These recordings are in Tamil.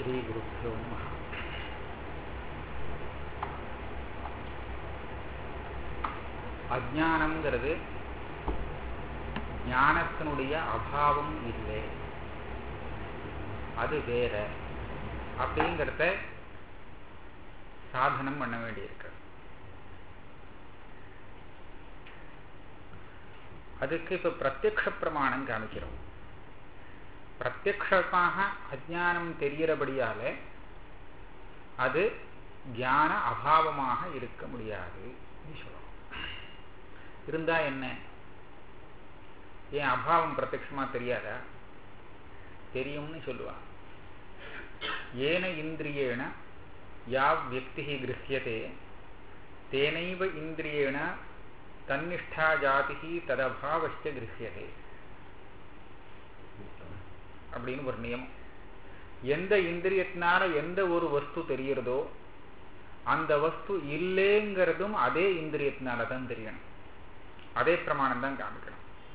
ஸ்ரீகுருப்போ நம அஜானம்ங்கிறது ஞானத்தினுடைய அபாவம் இல்லை அது வேற அப்படிங்கிறத சாதனம் பண்ண வேண்டியிருக்கு அதுக்கு இப்ப பிரத்யக்ஷ பிரமாணம் காமிக்கிறோம் பிரத்யக்ஷமாக அஜானம் தெரிகிறபடியால அது ஞான அபாவமாக இருக்க முடியாது சொல்லணும் இருந்தா என்ன ஏன் அபாவம் பிரத்யமா தெரியாதா தெரியும்னு சொல்லுவான் ஏன இந்திரியேன யா வியக்தி கிரகியதே தேனைவ இந்திரியேன தன்னிஷ்டா ஜாதி ததபாவச்ச கிரகியதே அப்படின்னு ஒரு நியமம் எந்த இந்திரியத்தினால எந்த ஒரு வஸ்து தெரிகிறதோ அந்த வஸ்து இல்லைங்கிறதும் அதே இந்திரியத்தினால தான் தெரியணும் அதே பிரமாணம் தான் காமிக்கணும்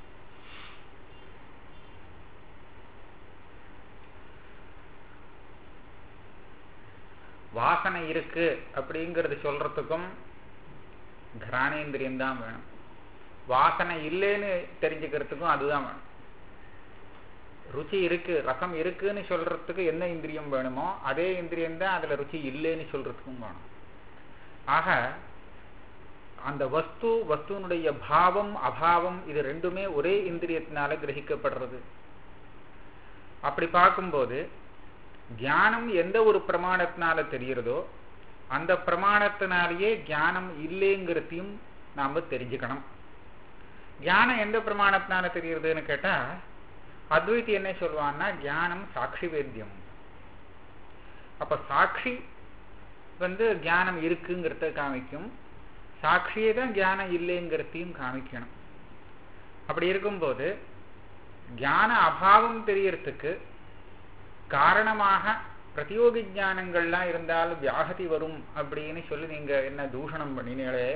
வாசனை இருக்கு அப்படிங்கிறது சொல்றதுக்கும் கிரானேந்திரியம் தான் வேணும் வாசனை இல்லைன்னு தெரிஞ்சுக்கிறதுக்கும் அதுதான் வேணும் ருச்சி இருக்கு ரசம் இருக்குன்னு சொல்றதுக்கு என்ன இந்திரியம் வேணுமோ அதே இந்திரியம் தான் அதுல ருச்சி இல்லைன்னு சொல்றதுக்கும் வேணும் ஆக அந்த வஸ்து வஸ்துனுடைய பாவம் அபாவம் இது ரெண்டுமே ஒரே இந்திரியத்தினால கிரகிக்கப்படுறது அப்படி பார்க்கும்போது தியானம் எந்த ஒரு பிரமாணத்தினால தெரிகிறதோ அந்த பிரமாணத்தினாலேயே ஞானம் இல்லைங்கிறதையும் நாம தெரிஞ்சுக்கணும் ஞானம் எந்த பிரமாணத்தினால தெரிகிறதுன்னு கேட்டா அத்வைத்தி என்ன சொல்லுவான்னா ஞானம் சாட்சி வேத்தியம் அப்ப சாட்சி வந்து ஞானம் இருக்குங்கிறத காமிக்கும் சாட்சியே தான் ஞானம் இல்லைங்கிறதையும் காமிக்கணும் அப்படி இருக்கும்போது ஞான அபாவம் தெரியறதுக்கு காரணமாக பிரதியோகி ஞானங்கள்லாம் இருந்தாலும் வியாகதி வரும் அப்படின்னு சொல்லி நீங்க என்ன தூஷணம் பண்ணினீங்களே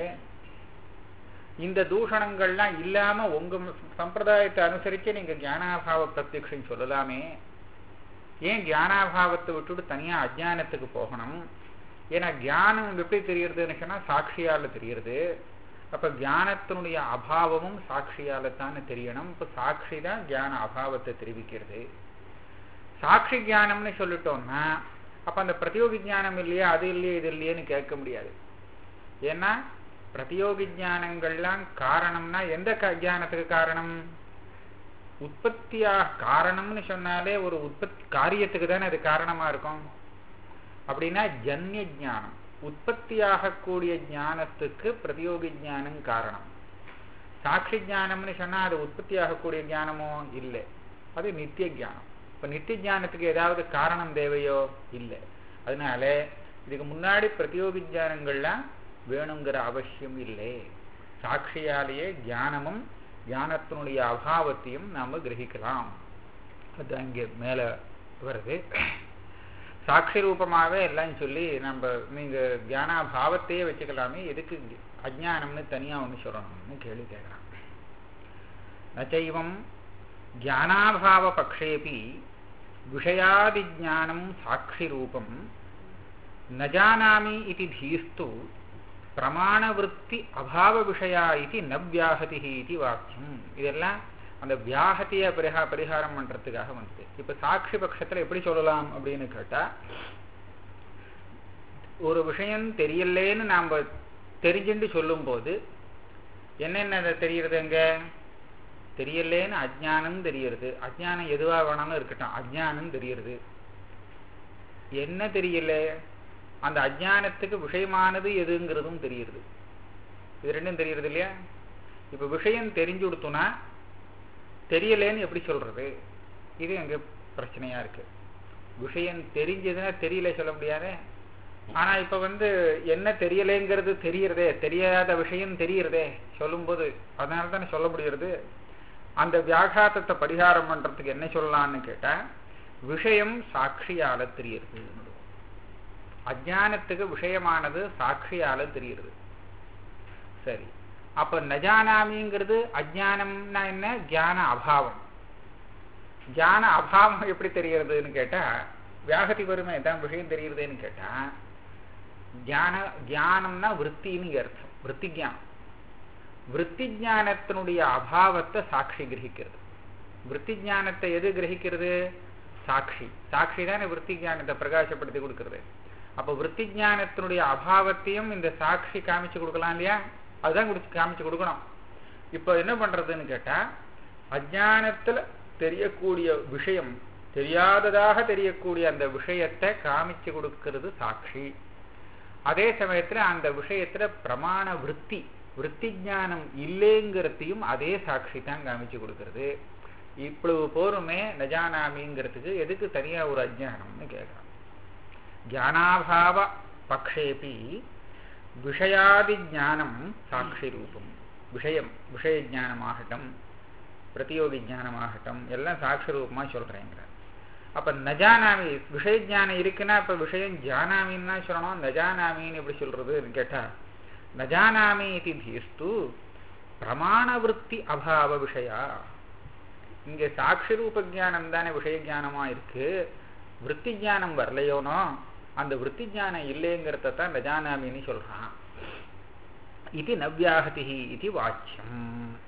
இந்த தூஷணங்கள்லாம் இல்லாம உங்க சம்பிரதாயத்தை அனுசரிச்சு நீங்க ஞானாபாவ பிரத்யக்ஷம் சொல்லலாமே ஏன் ஞானாபாவத்தை விட்டுட்டு தனியா அஜானத்துக்கு போகணும் ஏன்னா ஞானம் எப்படி தெரியறதுன்னு சொன்னா சாட்சியால தெரியறது அப்ப ஞானத்தினுடைய அபாவமும் சாட்சியால தானே தெரியணும் இப்ப சாட்சி தான் ஞான அபாவத்தை தெரிவிக்கிறது சாட்சி ஜானம்னு சொல்லிட்டோம்னா அப்ப அந்த பிரதியோகி ஜானம் இல்லையா அது இல்லையே இது இல்லையேன்னு கேட்க முடியாது ஏன்னா பிரதியோகி ஜானங்கள்லாம் காரணம்னா எந்த ஜானத்துக்கு காரணம் உற்பத்தியா காரணம்னு சொன்னாலே ஒரு உற்பத்தி காரியத்துக்கு தானே அது காரணமா இருக்கும் அப்படின்னா ஜன்ய ஜானம் உற்பத்தியாகக்கூடிய ஞானத்துக்கு பிரதியோகி ஜானம் காரணம் சாட்சி ஜானம்னு சொன்னா அது உற்பத்தி ஆகக்கூடிய ஞானமோ இல்லை அது நித்திய ஜானம் இப்ப நித்திய ஜானத்துக்கு ஏதாவது காரணம் தேவையோ இல்லை அதனால இதுக்கு முன்னாடி பிரதியோகி ஜானங்கள்லாம் வேணுங்கிற அவசியம் இல்லை சாட்சியாலேயே ஞானமும் ஞானத்தினுடைய அபாவத்தையும் நாம கிரகிக்கலாம் அது அங்கே மேல வருது சாட்சி ரூபமாவே எல்லாம் சொல்லி நம்ம நீங்க ஞானாபாவத்தையே வச்சுக்கலாமே எதுக்கு அஜானம்னு தனியா ஒண்ணு சொல்லணும்னு கேள்வி கேட்கிறான் நச்சைவம் ஞானாபாவ பக்ஷேபி விஷயாதிஜானம் சாட்சி ரூபம் ந ஜானாமி இது தீஸ்து பிரமாணவருத்தி அபாவ விஷயா இது ந வியாகதி இது வாக்கியம் இதெல்லாம் அந்த வியாகத்திய பரிஹா பரிகாரம் பண்றதுக்காக வந்தது இப்ப சாட்சி பட்சத்துல எப்படி சொல்லலாம் அப்படின்னு கேட்டா ஒரு விஷயம் தெரியலேன்னு நாம தெரிஞ்சுட்டு சொல்லும் போது என்னென்ன தெரியறது அங்க தெரியலேன்னு அஜானம் தெரியறது அஜானம் எதுவா வேணாலும் இருக்கட்டும் அஜானம் தெரியறது என்ன தெரியல அந்த அஜானத்துக்கு விஷயமானது எதுங்கிறதும் தெரியுது இது ரெண்டும் தெரியறது இல்லையா இப்ப விஷயம் தெரிஞ்சு கொடுத்தோம்னா தெரியலேன்னு எப்படி சொல்றது இது அங்க பிரச்சனையா இருக்கு விஷயம் தெரிஞ்சதுன்னா தெரியல சொல்ல முடியாதே ஆனா இப்ப வந்து என்ன தெரியலேங்கிறது தெரியறதே தெரியாத விஷயம் தெரியறதே சொல்லும்போது அதனால தானே சொல்ல முடியறது அந்த வியாகாத்தத்தை பரிகாரம் பண்றதுக்கு என்ன சொல்லலாம்னு கேட்டா விஷயம் சாட்சியால தெரியுது அஜானத்துக்கு விஷயமானது சாட்சியால தெரியுது சரி அப்ப நஜானாமிங்கிறது அஜானம்னா என்ன ஜான அபாவம் ஜான அபாவம் எப்படி தெரியறதுன்னு கேட்டா வியாகதி வருமே தான் விஷயம் தெரியுறதேன்னு கேட்டா தியான தியானம்னா விற்த்தின்னு அர்த்தம் விற்பி ஜானம் விற்பி ஜானத்தினுடைய அபாவத்தை சாட்சி கிரகிக்கிறது விற்பி ஜானத்தை எது கிரகிக்கிறது சாட்சி சாட்சி தானே விற்பி ஜானத்தை பிரகாசப்படுத்தி கொடுக்கிறது அப்போ விற்பி ஜானத்தினுடைய அபாவத்தையும் இந்த சாட்சி காமிச்சு கொடுக்கலாம் இல்லையா அதுதான் கொடுத்து காமிச்சு கொடுக்கணும் இப்போ என்ன பண்றதுன்னு கேட்டா அஜானத்துல தெரியக்கூடிய விஷயம் தெரியாததாக தெரியக்கூடிய அந்த விஷயத்தை காமிச்சு கொடுக்கிறது சாட்சி அதே சமயத்துல அந்த விஷயத்துல பிரமாண விற்பி விற்பி ஜானம் இல்லைங்கிறதையும் அதே சாட்சி தான் காமிச்சு கொடுக்கிறது இவ்வளவு போருமே நஜானாமிங்கிறதுக்கு எதுக்கு தனியா ஒரு அஜானம்னு கேட்கலாம் ஜானாபாவ பக்ஷேபி விஷயாதி ஜானம் சாட்சி ரூபம் விஷயம் விஷய ஜானமாகட்டும் பிரதியோகி ஜானமாகட்டும் எல்லாம் சாட்சி ரூபமா சொல்றேங்கிற அப்ப நஜானாமி விஷய ஜானம் இருக்குன்னா இப்ப விஷயம் ஜானாமின்னு தான் சொல்லணும் நஜானாமின்னு எப்படி சொல்றதுன்னு கேட்டா நஜானாமி இது தீஸ்து பிரமாணவருத்தி அபாவ விஷயா இங்க சாட்சி ரூப ஜானம் தானே விஷய ஜானமா இருக்கு விற்பி ஜானம் வரலையோனோ அந்த விற்பி ஜானம் இல்லைங்கிறத தான் நஜானாமின்னு சொல்றான் இது நவ்யாகதி இது வாச்சியம்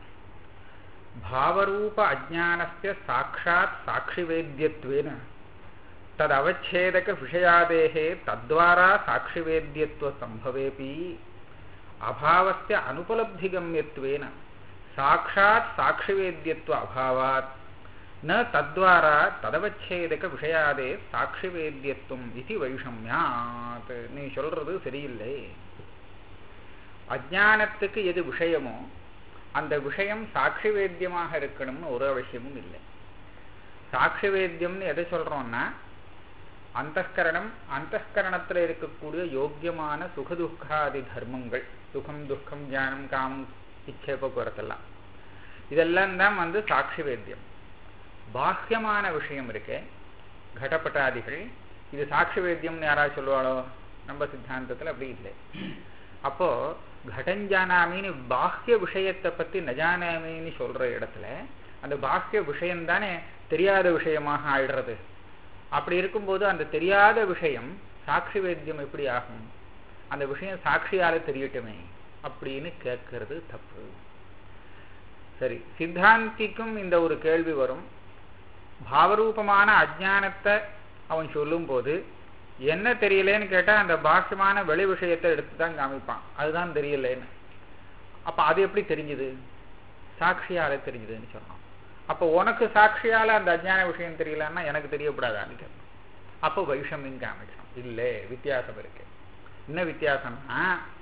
भावरूप अज्ञानस्य साक्षात् साक्षिवेद्यत्वेन तदवच्छेदकविषयादेः तद्वारा साक्षिवेद्यत्वसम्भवेऽपि अभावस्य अनुपलब्धिगम्यत्वेन साक्षात् साक्षिवेद्यत्व अभावात् न तद्वारा तदवच्छेदकविषयादे சாட்சிவேத்தியத்துவம் இது வைஷமியாத் நீ சொல்றது சரியில்லை அஜானத்துக்கு எது விஷயமோ அந்த விஷயம் சாட்சி வேத்தியமாக இருக்கணும்னு ஒரு அவசியமும் இல்லை சாட்சி வேத்தியம்னு எதை சொல்றோம்னா அந்தஸ்கரணம் அந்தஸ்கரணத்துல இருக்கக்கூடிய யோக்கியமான சுகதுக்காதி தர்மங்கள் சுகம் துக்கம் ஞானம் காமம் இச்சை போக்குவரத்தெல்லாம் இதெல்லாம் தான் வந்து சாட்சி வேத்தியம் பாஹ்யமான விஷயம் இருக்கே கடப்பட்டாதிகள் இது சாட்சி வேத்தியம்னு யாராவது சொல்லுவாளோ நம்ம சித்தாந்தத்துல அப்படி இல்லை அப்போ கடஞ்சானாமின்னு பாஹ்ய விஷயத்தை பத்தி நஜானாமின்னு சொல்ற இடத்துல அந்த பாஹ்ய விஷயம் தானே தெரியாத விஷயமாக ஆயிடுறது அப்படி இருக்கும்போது அந்த தெரியாத விஷயம் சாட்சி வேத்தியம் எப்படி ஆகும் அந்த விஷயம் சாட்சியால தெரியட்டுமே அப்படின்னு கேட்கறது தப்பு சரி சித்தாந்திக்கும் இந்த ஒரு கேள்வி வரும் பாவரூபமான அஜானத்தை அவன் சொல்லும் போது என்ன தெரியலேன்னு கேட்டா அந்த பாக்கியமான வெளி விஷயத்தை எடுத்து தான் காமிப்பான் அதுதான் தெரியலேன்னு அப்ப அது எப்படி தெரிஞ்சுது சாட்சியால தெரிஞ்சுதுன்னு சொன்னான் அப்போ உனக்கு சாட்சியால அந்த அஜான விஷயம் தெரியலன்னா எனக்கு தெரியக்கூடாதான்னு கேட்பான் அப்போ வைஷமியம் காமிக்கணும் இல்லை வித்தியாசம் இருக்கு என்ன வித்தியாசம்னா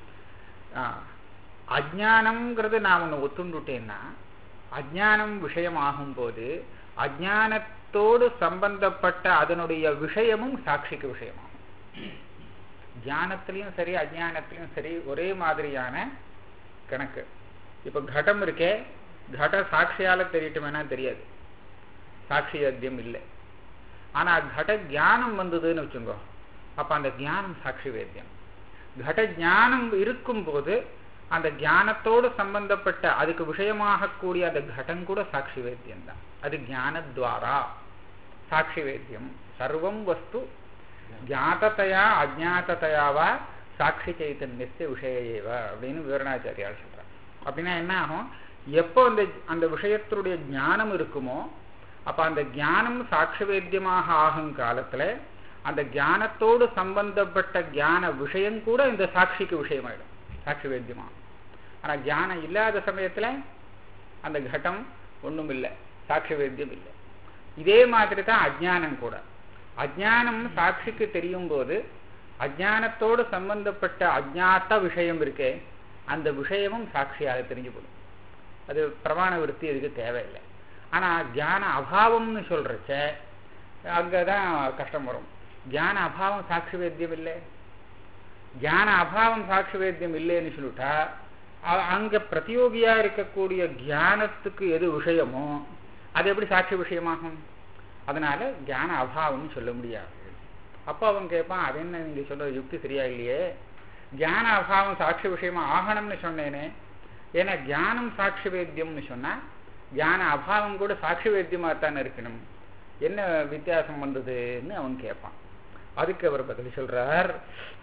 அஜானம்ங்கிறது நான் ஒன்று ஒத்துண்டுட்டேன்னா அஜானம் விஷயம் ஆகும்போது அஜானத்தோடு சம்பந்தப்பட்ட அதனுடைய விஷயமும் சாட்சிக்கு விஷயமாகும் தியானத்திலையும் சரி அஜானத்திலையும் சரி ஒரே மாதிரியான கணக்கு இப்ப கடம் இருக்கே கட சாட்சியால தெரியட்டுமேனா தெரியாது சாட்சி அத்தியம் இல்லை ஆனா கட ஜானம் வந்ததுன்னு வச்சுங்கோ அப்ப அந்த ஜானம் சாட்சி வேத்தியம் கட ஜானம் இருக்கும் போது அந்த ஞானத்தோடு சம்பந்தப்பட்ட அதுக்கு விஷயமாக கூடிய அந்த கடம் கூட சாட்சி வேத்தியம் தான் அது ஞானத்வாரா சாட்சி வேத்தியம் சர்வம் வஸ்து ஜாத்ததையா அஜாத்ததையாவா சாட்சி சைத்தன்யஸ்ய விஷயேவ அப்படின்னு விவரணாச்சாரியால் சொல்றார் அப்படின்னா என்ன ஆகும் எப்போ அந்த அந்த விஷயத்தினுடைய ஞானம் இருக்குமோ அப்ப அந்த ஞானம் சாட்சி வேத்தியமாக ஆகும் காலத்துல அந்த ஞானத்தோடு சம்பந்தப்பட்ட ஞான விஷயம் கூட இந்த சாட்சிக்கு விஷயமாயிடும் சாட்சி வேத்தியமாகும் ஆனா ஞானம் இல்லாத சமயத்துல அந்த கட்டம் ஒண்ணும் இல்லை சாட்சி வேத்தியம் இல்லை இதே மாதிரி தான் அஜானம் கூட அஜானம் சாட்சிக்கு தெரியும் போது அஜானத்தோடு சம்பந்தப்பட்ட அஜாத்த விஷயம் இருக்கே அந்த விஷயமும் சாட்சியாக தெரிஞ்சு போடும் அது பிரமாண விருத்தி இதுக்கு தேவையில்லை ஆனா தியான அபாவம்னு சொல்றச்ச அங்கதான் கஷ்டம் வரும் தியான அபாவம் சாட்சி வேத்தியம் இல்லை தியான அபாவம் சாட்சி வேத்தியம் இல்லைன்னு சொல்லிட்டா அங்க பிரதியோகியா இருக்கக்கூடிய தியானத்துக்கு எது விஷயமோ அது எப்படி சாட்சி விஷயமாகும் அதனால தியான அபாவம்னு சொல்ல முடியாது அப்போ அவன் கேட்பான் அது என்ன நீங்க சொல்ற யுக்தி சரியா இல்லையே தியான அபாவம் சாட்சி விஷயமா ஆகணும்னு சொன்னேனே ஏன்னா தியானம் சாட்சி வேத்தியம்னு சொன்னா தியான அபாவம் கூட சாட்சி வேத்தியமா தானே இருக்கணும் என்ன வித்தியாசம் வந்ததுன்னு அவன் கேட்பான் அதுக்கு அவர் பதில் சொல்றார்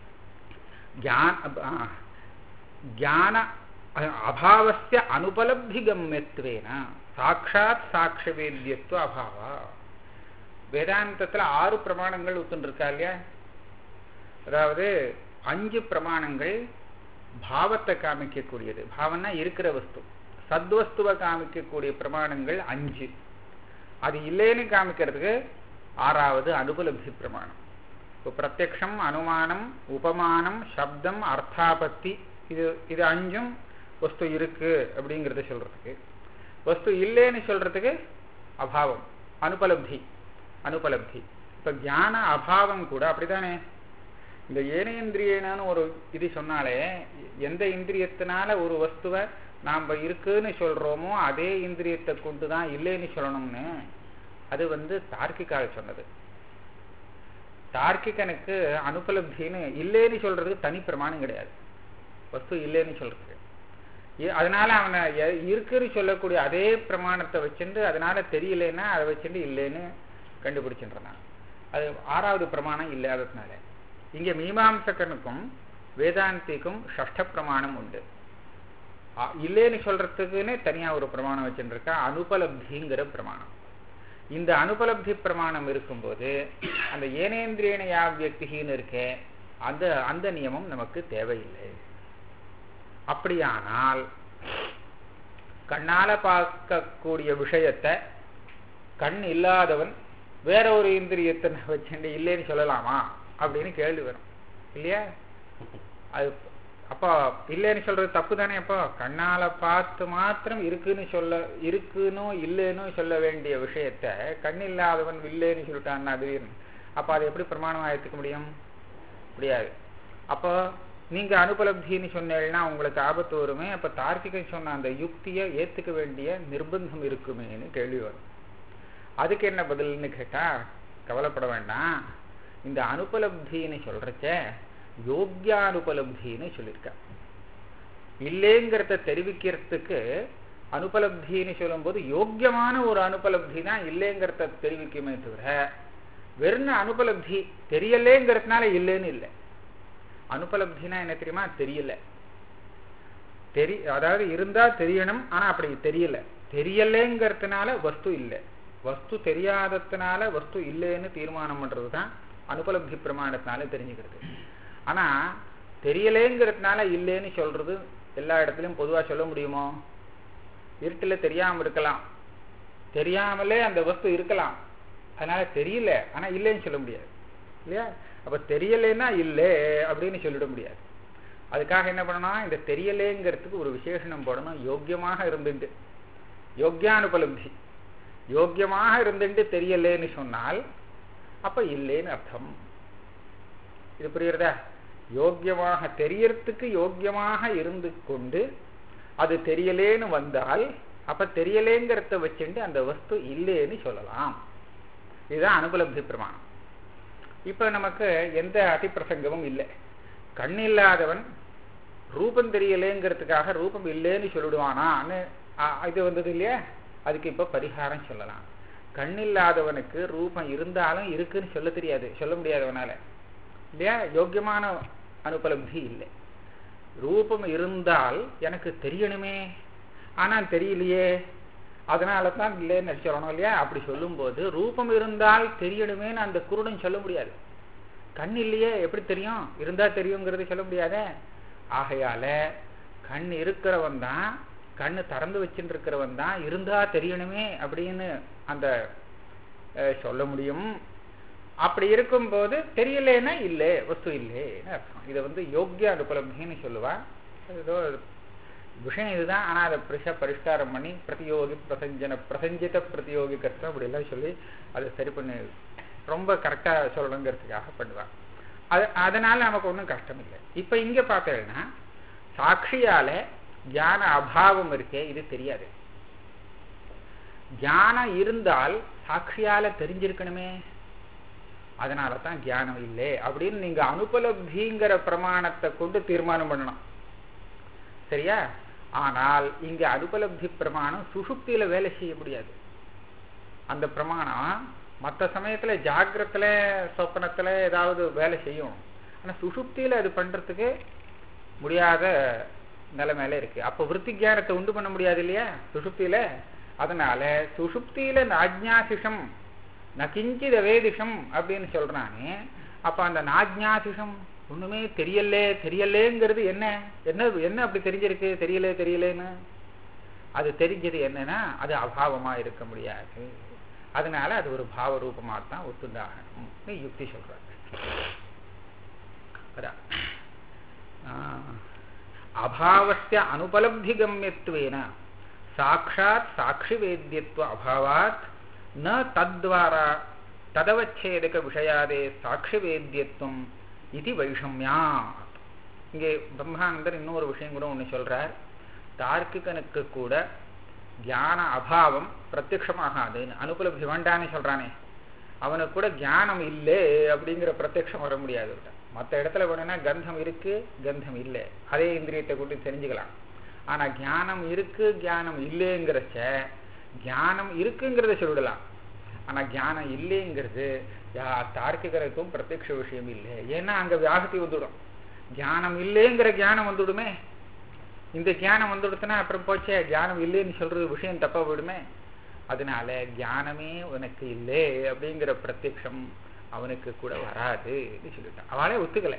ஜான அபாவஸ்ய அனுபலப்தி கம்யத்வேன சாட்சாத் சாட்சவேத்தியத்துவ அபாவா வேதாந்தத்துல ஆறு பிரமாணங்கள் ஒத்துருக்கா இல்லையா அதாவது அஞ்சு பிரமாணங்கள் பாவத்தை காமிக்கக்கூடியது பாவம்னா இருக்கிற வஸ்து சத்வஸ்துவை காமிக்கக்கூடிய பிரமாணங்கள் அஞ்சு அது இல்லைன்னு காமிக்கிறதுக்கு ஆறாவது அனுபலப்தி பிரமாணம் இப்போ பிரத்யக்ஷம் அனுமானம் உபமானம் சப்தம் அர்த்தாபத்தி இது இது அஞ்சும் வஸ்து இருக்கு அப்படிங்கிறத சொல்றதுக்கு வஸ்து இல்லைன்னு சொல்றதுக்கு அபாவம் அனுபலப்தி அனுபலப்தி இப்ப ஞான அபாவம் கூட அப்படித்தானே இந்த ஏனேந்திரியனான ஒரு இது சொன்னாலே எந்த இந்திரியத்தினால ஒரு வஸ்துவை நாம் இருக்குன்னு சொல்றோமோ அதே இந்திரியத்தை கொண்டு தான் இல்லைன்னு சொல்லணும்னு அது வந்து தார்க்கிக்காக சொன்னது தார்க்கிகனுக்கு அனுபலப்தின்னு இல்லைன்னு சொல்றதுக்கு தனி பிரமாணம் கிடையாது வஸ்து இல்லைன்னு சொல்றதுக்கு அதனால அவனை இருக்குன்னு சொல்லக்கூடிய அதே பிரமாணத்தை வச்சுட்டு அதனால தெரியலன்னா அதை வச்சுட்டு இல்லைன்னு கண்டுபிடிச்சுன்றான் அது ஆறாவது பிரமாணம் இல்லாததுனால இங்க மீமாம்சகனுக்கும் வேதாந்திக்கும் ஷஷ்ட பிரமாணம் உண்டு இல்லைன்னு சொல்றதுக்குன்னு தனியா ஒரு பிரமாணம் வச்சுருக்கா அனுபலப்திங்கிற பிரமாணம் இந்த அனுபலப்தி பிரமாணம் இருக்கும்போது அந்த ஏனேந்திரியனையா வியக்திகின்னு இருக்கே அந்த அந்த நியமம் நமக்கு தேவையில்லை அப்படியானால் கண்ணால பார்க்கக்கூடிய விஷயத்தை கண் இல்லாதவன் வேற ஒரு இந்திரியத்தை வச்சுட்டு இல்லைன்னு சொல்லலாமா அப்படின்னு கேள்வி வரும் இல்லையா அது அப்போ இல்லைன்னு சொல்றது தப்பு தானே அப்போ கண்ணால பார்த்து மாத்திரம் இருக்குன்னு சொல்ல இருக்குன்னு இல்லைன்னு சொல்ல வேண்டிய விஷயத்த கண் இல்லாதவன் இல்லைன்னு சொல்லிட்டான்னா திடீர்னு அப்போ அதை எப்படி பிரமாணமாக எடுத்துக்க முடியும் முடியாது அப்போ நீங்க அனுபலப்தின்னு சொன்னீங்கன்னா உங்களுக்கு ஆபத்து வருமே அப்ப தார்க்கிகன் சொன்ன அந்த யுக்தியை ஏத்துக்க வேண்டிய நிர்பந்தம் இருக்குமேன்னு கேள்வி வரும் அதுக்கு என்ன பதில்னு கேட்டா கவலைப்பட வேண்டாம் இந்த அனுபலப்தின்னு சொல்றச்ச யோக்கியானுபலப்தின்னு சொல்லியிருக்க இல்லைங்கிறத தெரிவிக்கிறதுக்கு அனுபலப்தின்னு சொல்லும்போது யோக்கியமான ஒரு அனுபலப்தி தான் இல்லைங்கிறத தெரிவிக்குமே தவிர வெறும் அனுபலப்தி தெரியலேங்கிறதுனால இல்லைன்னு இல்லை அனுபலப்தினா என்ன தெரியுமா தெரியல தெரி அதாவது இருந்தா தெரியணும் ஆனா அப்படி தெரியல தெரியலேங்கிறதுனால வஸ்து இல்லை வஸ்து தெரியாததுனால வஸ்து இல்லைன்னு தீர்மானம் பண்றது தான் அனுபலப்தி பிரமாணத்தினால தெரிஞ்சுக்கிறது ஆனா தெரியலேங்கிறதுனால இல்லைன்னு சொல்றது எல்லா இடத்துலயும் பொதுவா சொல்ல முடியுமோ இருட்டுல தெரியாம இருக்கலாம் தெரியாமலே அந்த வஸ்து இருக்கலாம் அதனால தெரியல ஆனா இல்லைன்னு சொல்ல முடியாது இல்லையா அப்ப தெரியலைன்னா இல்லை அப்படின்னு சொல்லிட முடியாது அதுக்காக என்ன பண்ணணும் இந்த தெரியலேங்கிறதுக்கு ஒரு விசேஷனம் போடணும் யோக்கியமாக இருந்துட்டு யோக்கியானுபலப்தி யோக்கியமாக இருந்துட்டு தெரியலேன்னு சொன்னால் அப்ப இல்லைன்னு அர்த்தம் இது புரியுறதா யோக்கியமாக தெரியறதுக்கு யோக்கியமாக இருந்து கொண்டு அது தெரியலேன்னு வந்தால் அப்ப தெரியலேங்கிறத வச்சுட்டு அந்த வஸ்து இல்லைன்னு சொல்லலாம் இதுதான் அனுபலப்தி பிரமாணம் இப்ப நமக்கு எந்த அதிப்பிரசங்கமும் இல்லை கண் இல்லாதவன் ரூபம் தெரியலேங்கிறதுக்காக ரூபம் இல்லைன்னு சொல்லிடுவானான்னு இது வந்தது இல்லையா அதுக்கு இப்ப பரிகாரம் சொல்லலாம் கண் இல்லாதவனுக்கு ரூபம் இருந்தாலும் இருக்குன்னு சொல்ல தெரியாது சொல்ல முடியாதவனால இல்லையா யோக்கியமான அனுபலப்தி இல்லை ரூபம் இருந்தால் எனக்கு தெரியணுமே ஆனா தெரியலையே அதனால தான் இல்லைன்னு சொல்லணும் இல்லையா அப்படி சொல்லும்போது ரூபம் இருந்தால் தெரியணுமேன்னு அந்த குருடன் சொல்ல முடியாது கண் இல்லையே எப்படி தெரியும் இருந்தா தெரியுங்கிறது சொல்ல முடியாதே ஆகையால கண் இருக்கிறவன் தான் கண்ணு திறந்து வச்சுட்டு இருக்கிறவன் தான் இருந்தா தெரியணுமே அப்படின்னு அந்த சொல்ல முடியும் அப்படி இருக்கும்போது தெரியலேன்னா இல்லை வஸ்து இல்லைன்னு அர்த்தம் இதை வந்து யோக்கிய அனுபலப்தின்னு சொல்லுவா ஏதோ விஷயம் இதுதான் ஆனா அதை பெருசா பரிஷ்காரம் பண்ணி பிரதியோகி பிரசஞ்சன பிரசஞ்சித பிரதியோகி கஷ்டம் அப்படி எல்லாம் சொல்லி அதை சரி பண்ணி ரொம்ப கரெக்டா சொல்லணுங்கிறதுக்காக பண்ணுவாங்க அது அதனால நமக்கு ஒன்றும் கஷ்டம் இல்லை இப்ப இங்க பார்த்தீங்கன்னா சாட்சியால ஞான அபாவம் இருக்கே இது தெரியாது ஞானம் இருந்தால் சாட்சியால தெரிஞ்சிருக்கணுமே அதனால தான் தியானம் இல்லை அப்படின்னு நீங்க அனுபலப்திங்கிற பிரமாணத்தை கொண்டு தீர்மானம் பண்ணணும் சரியா ஆனால் இங்க அனுபலப்தி பிரமாணம் சுசுப்தியில வேலை செய்ய முடியாது அந்த பிரமாணம் மற்ற சமயத்துல ஜாகிரத்துல சொப்பனத்துல ஏதாவது வேலை செய்யும் ஆனா சுஷுப்தியில அது பண்றதுக்கு முடியாத நிலைமையில இருக்கு அப்ப விருத்தி ஞானத்தை உண்டு பண்ண முடியாது இல்லையா சுஷுப்தியில அதனால சுஷுப்தியில நாஜ்ஞாசிஷம் நகிஞ்சித வேதிஷம் அப்படின்னு சொல்றானே அப்ப அந்த நாஜ்ஞாசிஷம் ஒண்ணுமே தெரியலே தெரியலேங்கிறது என்ன என்ன என்ன அப்படி தெரிஞ்சிருக்கு தெரியலே தெரியலேன்னு அது தெரிஞ்சது என்னன்னா அது அபாவமா இருக்க முடியாது அதனால அது ஒரு பாவ ரூபமா தான் ஒத்துண்டாகணும் யுக்தி சொல்றாங்க அதான் அபாவஸ்ய அனுபலப்திகம்யத்வேன சாட்சாத் சாட்சிவேத்யத்துவ அபாவாத் ந தத்வாரா ததவச்சேதக விஷயாதே சாட்சிவேத்யத்துவம் இது வைஷமியாத் இங்கே பிரம்மானந்தர் இன்னொரு விஷயம் கூட ஒன்று சொல்றார் தார்க்கிகனுக்கு கூட தியான அபாவம் பிரத்யமாகாதுன்னு அனுபலப்தி வேண்டான்னு சொல்றானே அவனுக்கு கூட ஞானம் இல்லை அப்படிங்கிற பிரத்யக்ஷம் வர முடியாது மற்ற இடத்துல வேணும்னா கந்தம் இருக்கு கந்தம் இல்லை அதே இந்திரியத்தை கொண்டு தெரிஞ்சுக்கலாம் ஆனா ஞானம் இருக்கு ஞானம் இல்லைங்கிறச்ச ஞானம் இருக்குங்கிறத சொல்லிடலாம் ஆனா ஞானம் இல்லைங்கிறது தார்க்கிகருக்கும் பிரத்யக்ஷ விஷயம் இல்லை ஏன்னா அங்க வியாகத்தி வந்துடும் ஞானம் இல்லைங்கிற ஞானம் வந்துடுமே இந்த ஞானம் வந்துடுத்துனா அப்புறம் போச்சே ஞானம் இல்லைன்னு சொல்றது விஷயம் தப்பா போயிடுமே அதனால ஞானமே உனக்கு இல்லை அப்படிங்கிற பிரத்யக்ஷம் அவனுக்கு கூட வராது சொல்லிட்டான் அவளே ஒத்துக்கல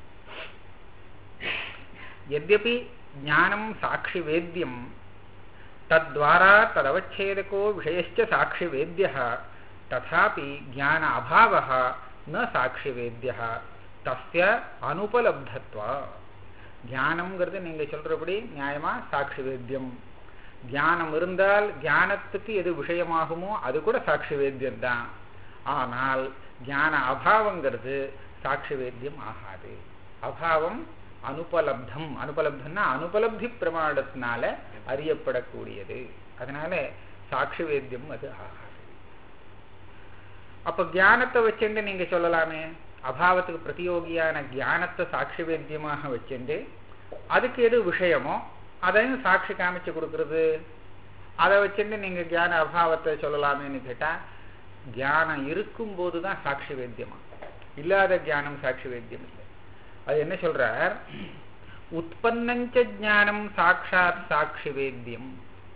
எத்யபி ஞானம் சாட்சி வேத்தியம் தத்வாரா ததவச்சேதகோ விஷயச்ச சாட்சி வேத்திய ததாபி ஞான அபாவ ந சாட்சி வேத்திய தஸ்ய அனுபலப்தத்வா ஞானம்ங்கிறது நீங்க சொல்றபடி நியாயமா சாட்சி வேத்தியம் ஞானம் இருந்தால் ஞானத்துக்கு எது விஷயமாகுமோ அது கூட சாட்சி வேத்தியம் தான் ஆனால் ஞான அபாவங்கிறது சாட்சி வேத்தியம் ஆகாது அபாவம் அனுபலப்தம் அனுபலப்தம்னா அனுபலப்தி பிரமாணத்தினால அறியப்படக்கூடியது அதனால சாட்சி வேத்தியம் அது ஆகாது அப்ப ஞானத்தை வச்சுட்டு நீங்க சொல்லலாமே அபாவத்துக்கு பிரதியோகியான ஞானத்தை சாட்சி வேத்தியமாக வச்சுட்டு அதுக்கு எது விஷயமோ அதையும் சாட்சி காமிச்சு கொடுக்கறது அதை வச்சுட்டு நீங்க ஞான அபாவத்தை சொல்லலாமேன்னு கேட்டா தியானம் இருக்கும் போதுதான் சாட்சி வேத்தியமா இல்லாத தியானம் சாட்சி வேத்தியம் இல்லை அது என்ன சொல்றார் உற்பத்தஞ்ச ஜானம் சாட்சாத் சாட்சி வேத்தியம்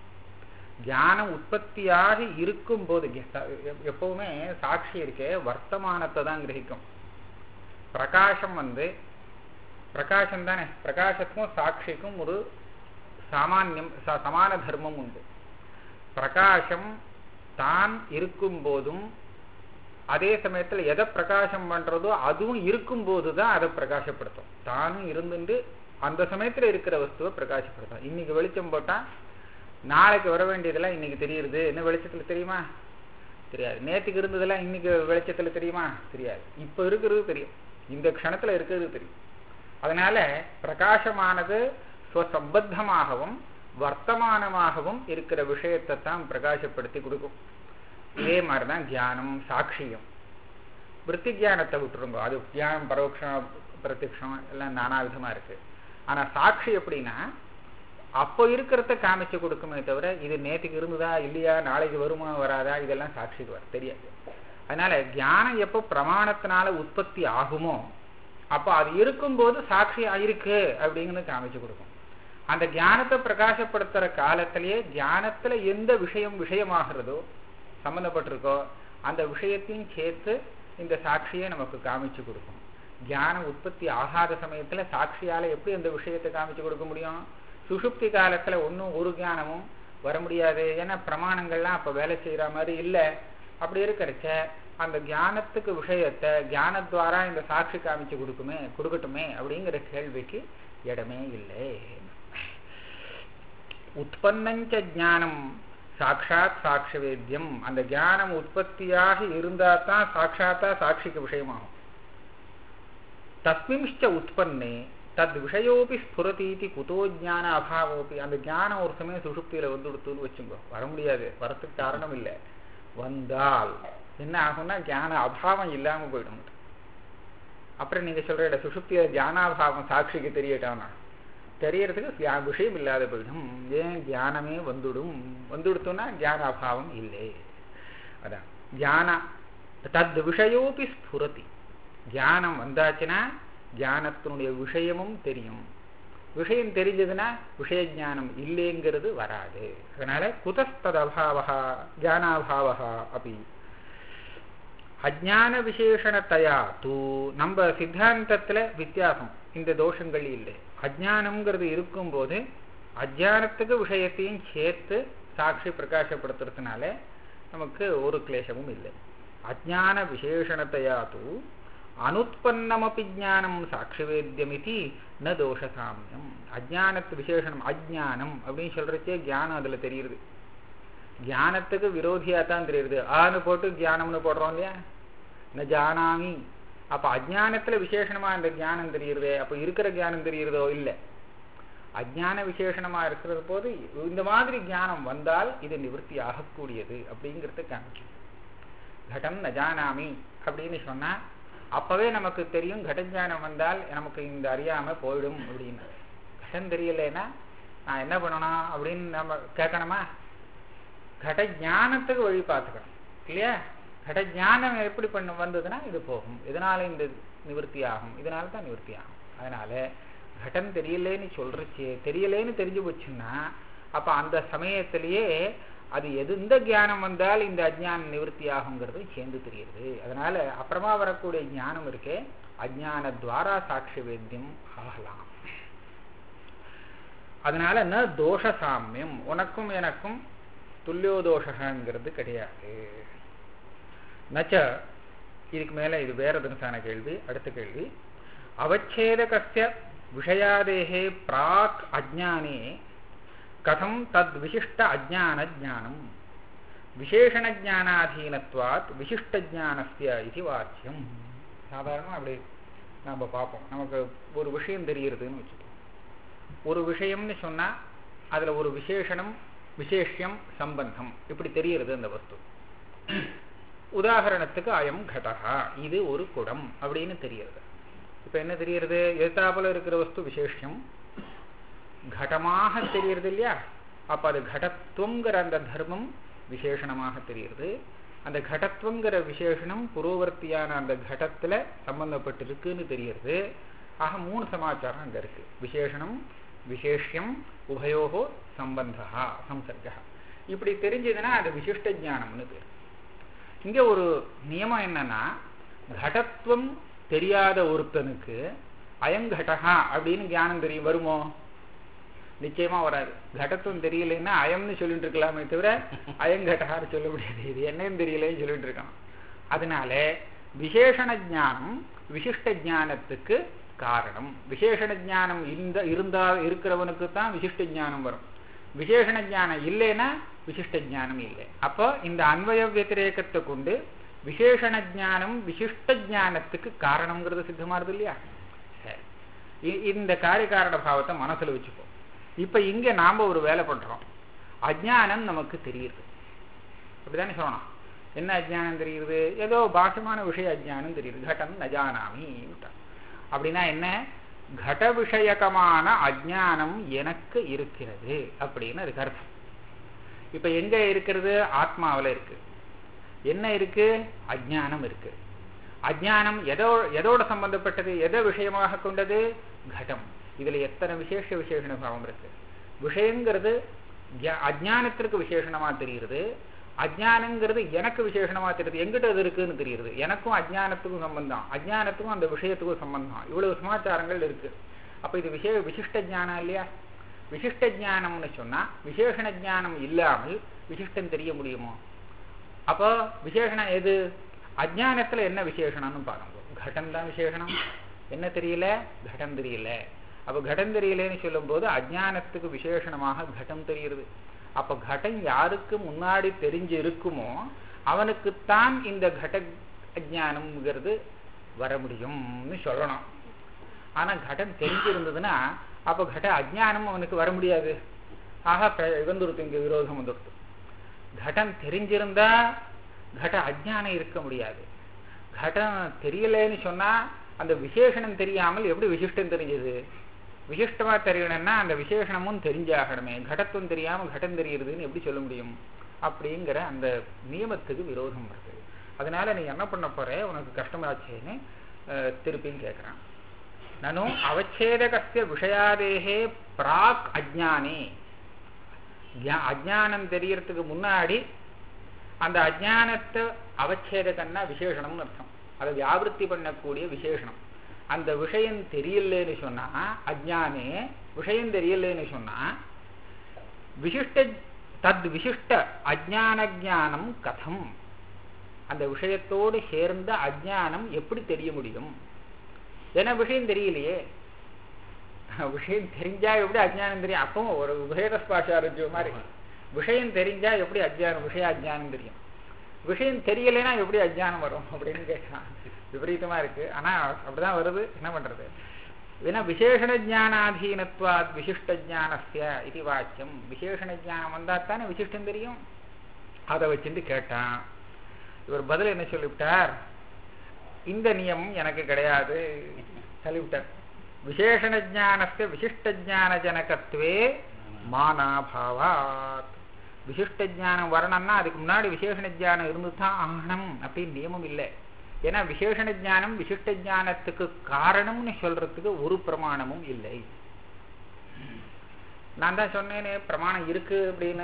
தியானம் உற்பத்தியாக இருக்கும் போது எப்பவுமே சாட்சி இருக்க வர்த்தமானத்தை தான் கிரகிக்கும் பிரகாசம் வந்து பிரகாசம் தானே பிரகாசத்துக்கும் சாட்சிக்கும் ஒரு சாமானியம் சமான தர்மம் உண்டு பிரகாசம் தான் இருக்கும் போதும் அதே சமயத்துல எதை பிரகாசம் பண்றதோ அதுவும் இருக்கும் போதுதான் அதை பிரகாசப்படுத்தும் தானும் இருந்துட்டு அந்த சமயத்துல இருக்கிற வஸ்துவை பிரகாசப்படுத்தும் இன்னைக்கு வெளிச்சம் போட்டா நாளைக்கு வர வேண்டியதெல்லாம் இன்னைக்கு தெரியுது என்ன வெளிச்சத்துல தெரியுமா தெரியாது நேற்றுக்கு இருந்ததெல்லாம் இன்னைக்கு வெளிச்சத்துல தெரியுமா தெரியாது இப்ப இருக்கிறது தெரியும் இந்த க்ஷணத்துல இருக்கிறது தெரியும் அதனால பிரகாசமானது ஸ்வசம்பத்தமாகவும் வர்த்தமானமாகவும் இருக்கிற விஷயத்தை தான் பிரகாசப்படுத்தி கொடுக்கும் இதே மாதிரிதான் தியானம் சாட்சியம் விற்பி தியானத்தை விட்டுருங்க அது தியானம் பரோட்சம் பிரத்யக்ஷம் எல்லாம் நானா விதமா இருக்கு ஆனா சாட்சி எப்படின்னா அப்போ இருக்கிறத காமிச்சு கொடுக்குமே தவிர இது நேற்றுக்கு இருந்ததா இல்லையா நாளைக்கு வருமா வராதா இதெல்லாம் சாட்சிக்கு வர தெரியாது அதனால தியானம் எப்போ பிரமாணத்தினால உற்பத்தி ஆகுமோ அப்போ அது இருக்கும்போது சாட்சி இருக்கு அப்படிங்கிறது காமிச்சு கொடுக்கும் அந்த தியானத்தை பிரகாசப்படுத்துற காலத்திலேயே தியானத்துல எந்த விஷயம் விஷயமாகிறதோ சம்பந்தப்பட்டிருக்கோ அந்த விஷயத்தையும் சேர்த்து இந்த சாட்சியை நமக்கு காமிச்சு கொடுக்கும் தியானம் உற்பத்தி ஆகாத சமயத்துல சாட்சியால எப்படி அந்த விஷயத்தை காமிச்சு கொடுக்க முடியும் சுஷுப்தி காலத்துல ஒன்றும் ஒரு ஞானமும் வர முடியாது ஏன்னா பிரமாணங்கள்லாம் அப்ப வேலை செய்யற மாதிரி இல்லை அப்படி இருக்கிறச்ச அந்த ஞானத்துக்கு விஷயத்தை ஞானத்வாரா இந்த சாட்சி காமிச்சு கொடுக்குமே கொடுக்கட்டுமே அப்படிங்கிற கேள்விக்கு இடமே இல்லை உற்பத்தஞ்ச ஜானம் சாட்சாத் சாட்சி வேத்தியம் அந்த ஞானம் உற்பத்தியாக இருந்தா தான் சாட்சாத்தா சாட்சிக்கு விஷயமாகும் தஸ்மின்ச்ச உற்பத்தே தத் விஷயோபி ஸ்புரதீதி குதோ ஜான அபாவோபி அந்த ஞானம் ஒரு சமயம் சுஷுப்தியில வந்து கொடுத்துன்னு வச்சுங்க வர முடியாது வரத்துக்கு காரணம் இல்லை வந்தால் என்ன ஆகும்னா ஞான அபாவம் இல்லாம போயிடும் அப்புறம் நீங்க சொல்ற சுஷுப்தியில ஞானாபாவம் சாட்சிக்கு தெரியட்டானா தெரியறதுக்கு விஷயம் இல்லாத போயிடும் ஏன் தியானமே வந்துடும் வந்துடுத்தோம்னா தியான அபாவம் இல்லை அதான் தியான தத் விஷயோபி ஸ்புரதி தியானம் வந்தாச்சுன்னா தியானத்தினுடைய விஷயமும் தெரியும் விஷயம் தெரிஞ்சதுன்னா விஷய ஞானம் இல்லைங்கிறது வராது அதனால குதஸ்ததபாவா ஜானாபாவா அப்படி அஜான விசேஷணத்தையா தூ நம்ம சித்தாந்தத்துல வித்தியாசம் இந்த தோஷங்கள் இல்லை அஜானம்ங்கிறது இருக்கும்போது அஜானத்துக்கு விஷயத்தையும் சேர்த்து சாட்சி பிரகாசப்படுத்துறதுனால நமக்கு ஒரு கிளேசமும் இல்லை அஜான விசேஷணத்தையா தூ அனுத்பன்னமபி ஜானம் சாட்சிவேத்தியமிதி ந தோஷசாமியம் அஜானத்து விசேஷனம் அஜானம் அப்படின்னு சொல்றச்சே ஜானம் அதுல தெரியுது ஞானத்துக்கு விரோதியா தான் தெரியுது ஆன்னு போட்டு தியானம்னு போடுறோம் இல்லையா ந ஜானாமி அப்ப அஜானத்துல விசேஷணமா அந்த ஞானம் தெரியுறதே அப்ப இருக்கிற ஞானம் தெரியுறதோ இல்லை அஜான விசேஷணமா இருக்கிற போது இந்த மாதிரி ஞானம் வந்தால் இது நிவர்த்தி ஆகக்கூடியது அப்படிங்கிறத காமிக்கும் கடம் ந ஜானாமி அப்படின்னு சொன்னா அப்பவே நமக்கு தெரியும் கடஞானம் வந்தால் நமக்கு இந்த அறியாம போயிடும் அப்படின்னு கடம் தெரியலைன்னா நான் என்ன பண்ணணும் அப்படின்னு நம்ம கேட்கணுமா கட ஞானத்துக்கு வழி பார்த்துக்கணும் இல்லையா கட ஞானம் எப்படி பண்ண வந்ததுன்னா இது போகும் இதனால இந்த நிவர்த்தி ஆகும் இதனால தான் நிவர்த்தி ஆகும் அதனால கடம் தெரியலேன்னு சொல்றச்சு தெரியலேன்னு தெரிஞ்சு போச்சுன்னா அப்ப அந்த சமயத்திலேயே அது எது எந்த ஞானம் வந்தால் இந்த அஜ்ஞான நிவர்த்தி ஆகுங்கிறது சேர்ந்து தெரியுது அதனால அப்புறமா வரக்கூடிய ஞானம் இருக்கே அஜ்ஞான துவாரா சாட்சி வேத்தியம் ஆகலாம் அதனால ந தோஷ சாமியம் உனக்கும் எனக்கும் துல்லியோதோஷங்கிறது கிடையாது நச்ச இதுக்கு மேல இது வேற தினசான கேள்வி அடுத்த கேள்வி அவச்சேதகஸ்ய விஷயாதேகே பிராக் அஜானே கதம் தத் விசிஷ்ட அஜான ஜானம் விசேஷண ஜானாதீனத்வாத் விசிஷ்ட ஜானஸ்ய இது வாக்கியம் சாதாரணமாக அப்படி நாம் பார்ப்போம் நமக்கு ஒரு விஷயம் தெரிகிறதுன்னு வச்சுக்கோம் ஒரு விஷயம்னு சொன்னா அதுல ஒரு விசேஷணம் விசேஷம் சம்பந்தம் இப்படி தெரிகிறது அந்த வஸ்து உதாரணத்துக்கு அயம் கடகா இது ஒரு குடம் அப்படின்னு தெரிகிறது இப்ப என்ன தெரிகிறது எதிர்த்தாப்புல இருக்கிற வஸ்து விசேஷம் கடமாக தெரிகிறது இல்லையா அப்ப அது கடத்துவங்கிற அந்த தர்மம் விசேஷணமாக தெரிகிறது அந்த கடத்துவங்கிற விசேஷணம் புரோவர்த்தியான அந்த கடத்துல சம்பந்தப்பட்டிருக்குன்னு தெரிகிறது ஆக மூணு சமாச்சாரம் அங்க இருக்கு விசேஷணம் விசேஷம் உபயோகோ சம்பந்தா சம்சர்கா இப்படி தெரிஞ்சதுன்னா அது விசிஷ்ட ஜானம்னு பேர் இங்க ஒரு நியமம் என்னன்னா கடத்துவம் தெரியாத ஒருத்தனுக்கு அயங்கடகா அப்படின்னு ஞானம் தெரியும் வருமோ நிச்சயமா வராது கடத்துவம் தெரியலன்னா அயம்னு சொல்லிட்டு இருக்கலாமே தவிர அயங்கடகான்னு சொல்ல முடியாது இது என்னன்னு தெரியலன்னு சொல்லிட்டு இருக்கான் அதனால விசேஷண ஜானம் விசிஷ்ட ஜானத்துக்கு காரணம் விசேஷண ஜானம் இந்த இருந்தா இருக்கிறவனுக்கு தான் விசிஷ்ட ஜானம் வரும் விசேஷண ஜானம் இல்லைன்னா விசிஷ்ட ஜானம் இல்லை அப்போ இந்த அன்வய வத்திரேகத்தை கொண்டு விசேஷண ஜானம் விசிஷ்ட ஜானத்துக்கு காரணம்ங்கிறது சித்தமாறுது இல்லையா சரி இந்த காரியகாரண பாவத்தை மனசுல வச்சுப்போம் இப்ப இங்க நாம ஒரு வேலை பண்றோம் அஜானம் நமக்கு தெரியுது அப்படிதானே சொல்லணும் என்ன அஜானம் தெரியுது ஏதோ பாசமான விஷய அஜானம் தெரியுது கட்டம் நஜானாமி அப்படின்னா என்ன கட விஷயகமான அஜானம் எனக்கு இருக்கிறது அப்படின்னு அதுக்கு அர்த்தம் இப்ப எங்க இருக்கிறது ஆத்மாவில இருக்கு என்ன இருக்கு அஜானம் இருக்கு அஜானம் எதோ எதோட சம்பந்தப்பட்டது எதை விஷயமாக கொண்டது கடம் இதுல எத்தனை விசேஷ விசேஷண பாவம் இருக்கு விஷயங்கிறது அஜானத்திற்கு விசேஷணமா தெரியுது அஜானங்கிறது எனக்கு விசேஷணமா தெரியுது எங்கிட்ட அது இருக்குன்னு தெரியுது எனக்கும் அஜானத்துக்கும் சம்பந்தம் அஜானத்துக்கும் அந்த விஷயத்துக்கும் சம்பந்தம் இவ்வளவு சமாச்சாரங்கள் இருக்கு அப்ப இது விஷய விசிஷ்ட ஜானம் இல்லையா விசிஷ்ட ஜானம்னு சொன்னா விசேஷண ஜானம் இல்லாமல் விசிஷ்டம் தெரிய முடியுமோ அப்போ விசேஷணம் எது அஜானத்துல என்ன விசேஷணம்னு பார்க்கணும் கடம் தான் விசேஷணம் என்ன தெரியல கடம் தெரியல அப்ப கடம் தெரியலன்னு சொல்லும் போது அஜானத்துக்கு விசேஷணமாக கடம் தெரியுது அப்ப கடம் யாருக்கு முன்னாடி தெரிஞ்சு இருக்குமோ அவனுக்குத்தான் இந்த கட அஜானம்ங்கிறது வர முடியும்னு சொல்லணும் ஆனா கடம் தெரிஞ்சிருந்ததுன்னா அப்ப கட அஜானம் அவனுக்கு வர முடியாது ஆக வந்துருத்து இங்க விரோதம் வந்துருத்து கடம் தெரிஞ்சிருந்தா கட அஜானம் இருக்க முடியாது கடம் தெரியலன்னு சொன்னா அந்த விசேஷணம் தெரியாமல் எப்படி விசிஷ்டம் தெரிஞ்சது விசிஷ்டமா தெரியணும்னா அந்த விசேஷணமும் தெரிஞ்சாகணுமே கடத்துவம் தெரியாம கடம் தெரியுதுன்னு எப்படி சொல்ல முடியும் அப்படிங்கிற அந்த நியமத்துக்கு விரோதம் வருது அதனால நீ என்ன பண்ண போற உனக்கு கஷ்டமாச்சேன்னு அஹ், திருப்பியும் கேட்கிறான் நனும் அவச்சேதகஸ்ய விஷயாதேகே பிராக் அஜ்ஞானே ஞா- அஜ்ஞானம் தெரியறதுக்கு முன்னாடி அந்த அஜ்ஞானத்தை அவச்சேதகன்னா விசேஷணம்னு அர்த்தம் அதை வியாபிருத்தி பண்ணக்கூடிய விசேஷணம் அந்த விஷயம் தெரியலன்னு சொன்னா அஜ்ஞானே விஷயம் தெரியலன்னு சொன்னா விசிஷ்ட தத் விசிஷ்ட அஜ்ஞான ஞானம் கதம் அந்த விஷயத்தோடு சேர்ந்த அஜ்ஞானம் எப்படி தெரிய முடியும் ஏன்னா விஷயம் தெரியலையே விஷயம் தெரிஞ்சா எப்படி அஜ்ஞானம் தெரியும் அப்பவும் ஒரு உபேத ஸ்பாஷாரஜோ மாதிரி விஷயம் தெரிஞ்சா எப்படி அஜ்ஞானம் விஷய அஜ்ஞானம் தெரியும் விஷயம் தெரியலைன்னா எப்படி அஜ்ஞானம் வரும் அப்படின்னு கேட்கலாம் விபரீதமா இருக்கு ஆனா அப்படிதான் வருது என்ன பண்றது ஏன்னா விசேஷண ஜானாதீனத்வாத் விசிஷ்ட ஜானஸ்ய இது வாக்கியம் விசேஷண ஜானம் வந்தா தானே விசிஷ்டம் தெரியும் அதை வச்சுட்டு கேட்டான் இவர் பதில் என்ன சொல்லிவிட்டார் இந்த நியமம் எனக்கு கிடையாது சொல்லிவிட்டார் விசேஷண ஜானஸ்ய விசிஷ்ட ஜான ஜனகத்வே மானாபாவாத் விசிஷ்ட ஜானம் வரணும்னா அதுக்கு முன்னாடி விசேஷண ஜானம் இருந்து தான் ஆகணும் அப்படின்னு நியமம் இல்லை ஏன்னா விசேஷண ஜானம் விசிஷ்ட ஜானத்துக்கு காரணம்னு சொல்றதுக்கு ஒரு பிரமாணமும் இல்லை நான் தான் சொன்னேனே பிரமாணம் இருக்கு அப்படின்னு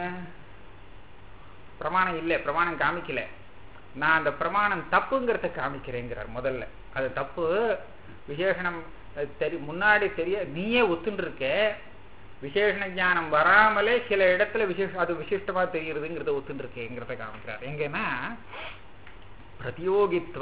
பிரமாணம் இல்லை பிரமாணம் காமிக்கல நான் அந்த பிரமாணம் தப்புங்கிறத காமிக்கிறேங்கிறார் முதல்ல அது தப்பு விசேஷணம் அஹ், தெரி முன்னாடி தெரிய நீயே ஒத்துன்னு இருக்க விசேஷண ஞானம் வராமலே சில இடத்துல விசேஷ அது விசிஷ்டமா தெரியுறதுங்கிறத ஒத்துன்னு இருக்கேங்கிறத காமிக்கிறார் எங்கன்னா பிரதியோகித்வ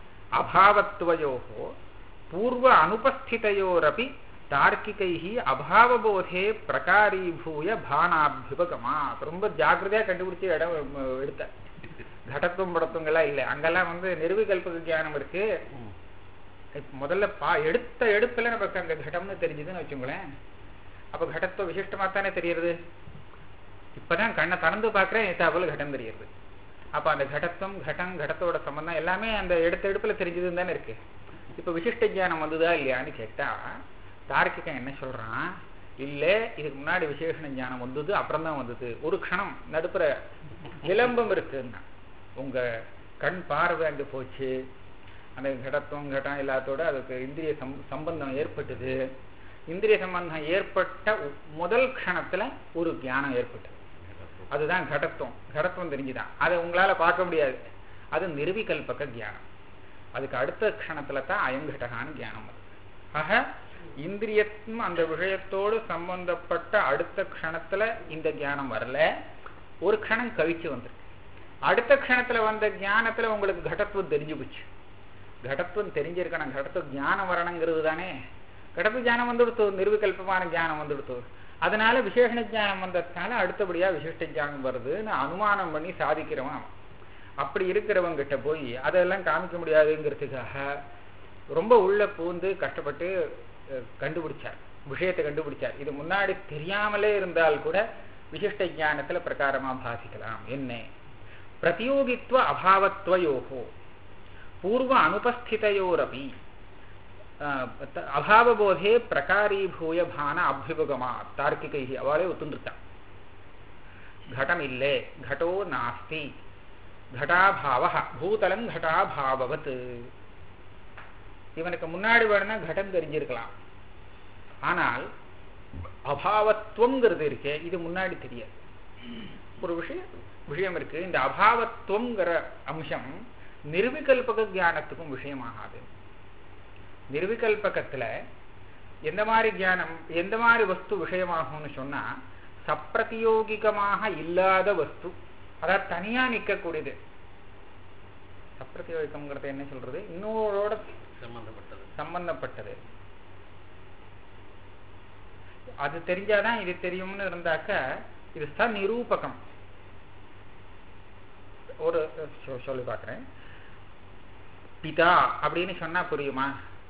அபாவத்வயோகோ பூர்வ அனுபஸ்திதையோரபி தார்க்கிகைः அபாவபோதே பிரகாரீபூய பானாபியுபகமா ரொம்ப ஜாக்கிரதையா கண்டுபிடிச்சு இடம் அஹ், எடுத்த கடத்துவம் படத்துவங்கெல்லாம் இல்லை அங்கெல்லாம் வந்து நிர்விகல்பக ஞானம் இருக்கு இப்ப முதல்ல பா எடுத்த எடுப்புல நமக்கு அங்க கடம்னு தெரிஞ்சுதுன்னு வச்சுங்களேன் அப்ப கடத்துவ விசிஷ்டமா தானே தெரியுது இப்பதான் கண்ணை திறந்து பார்க்கிறேன் எத்தாப்புல கடம் தெரியுது அப்ப அந்த கடத்துவம் கடம் கடத்தோட சம்பந்தம் எல்லாமே அந்த எடுத்த எடுப்புல தெரிஞ்சதுன்னு தானே இருக்கு இப்ப விசிஷ்ட ஞானம் வந்ததா இல்லையான்னு கேட்டா தார்க்கிகன் என்ன சொல்றான் இல்ல இதுக்கு முன்னாடி விசேஷண ஞானம் வந்தது அப்புறம் தான் வந்தது ஒரு க்ஷணம் நடுப்புற விளம்பம் இருக்குன்னா உங்க கண் பார்வை அங்க போச்சு அந்த கடத்துவம் கடம் எல்லாத்தோட அதுக்கு இந்திரிய சம் சம்பந்தம் ஏற்பட்டது இந்திரிய சம்பந்தம் ஏற்பட்ட உ- முதல் க்ஷணத்துல ஒரு ஞானம் ஏற்பட்டது அதுதான் கடத்துவம் கடத்துவம் தெரிஞ்சுதான் அதை உங்களால பார்க்க முடியாது அது நிர்விகல்பக ஞானம் அதுக்கு அடுத்த க்ஷணத்துல தான் அயங்கடகான்னு ஞானம் வருது ஆக இந்திரியத்தும் அந்த விஷயத்தோடு சம்பந்தப்பட்ட அடுத்த க்ஷணத்துல இந்த ஞானம் வரல ஒரு க்ஷணம் கழிச்சு வந்துருக்கு அடுத்த க்ஷணத்துல வந்த ஞானத்துல உங்களுக்கு கடத்துவம் தெரிஞ்சு போச்சு கடத்துவம் தெரிஞ்சிருக்கணும் கடத்துவ ஞானம் வரணுங்கிறது தானே கடத்துவ ஞானம் வந்துடுத்து நிர்விகல்பமான ஞானம் வந்துடுத்து அதனால விசேஷண ஞானம் வந்ததுனால அடுத்தபடியா விசிஷ்ட ஞானம் வருதுன்னு அனுமானம் பண்ணி சாதிக்கிறவன் அவன். அப்படி இருக்கிறவங்க கிட்ட போய் அதெல்லாம் காமிக்க முடியாதுங்கிறதுக்காக ரொம்ப உள்ள பூந்து கஷ்டப்பட்டு அஹ், கண்டுபிடிச்சார் விஷயத்தை கண்டுபிடிச்சார் இது முன்னாடி தெரியாமலே இருந்தால் கூட விசிஷ்ட ஞானத்துல பிரகாரமா பாசிக்கலாம் என்ன பிரதியோகித்வ அபாவத்வயோகோ பூர்வ அனுபஸ்திதையோரபி அஹ், த- அபாவபோதே பிரகாரீபூய பான அபியுபகமா தார்க்கிகை அவளே ஒத்துந்துட்டான் घटम इल्ले घटो नास्ति घटाभाव பூதலம் घटाभाववत् இவனுக்கு முன்னாடி வேணும்னா கடம் தெரிஞ்சிருக்கலாம் ஆனால் அபாவத்துவங்கிறது இருக்கே இது முன்னாடி தெரியாது ஒரு விஷயம் விஷயம் இருக்கு இந்த அபாவத்துவங்கிற அம்சம் நிர்விகல்பக ஞானத்துக்கும் விஷயமாகாது நிர்விகல்பகத்துல எந்த மாதிரி ஞானம் எந்த மாதிரி வஸ்து விஷயமாகும்னு சொன்னா சப்பிரதியோகிகமாக இல்லாத வஸ்து அதாவது தனியா நிற்கக்கூடியது சப்பிரதியோகிகம்ங்கிறது என்ன சொல்றது இன்னொரோட சம்பந்தப்பட்டது சம்பந்தப்பட்டது அது தெரிஞ்சாதான் இது தெரியும்னு இருந்தாக்க இது சநிரூபகம் ஒரு சொ- சொல்லி பார்க்கிறேன் பிதா அப்படின்னு சொன்னா புரியுமா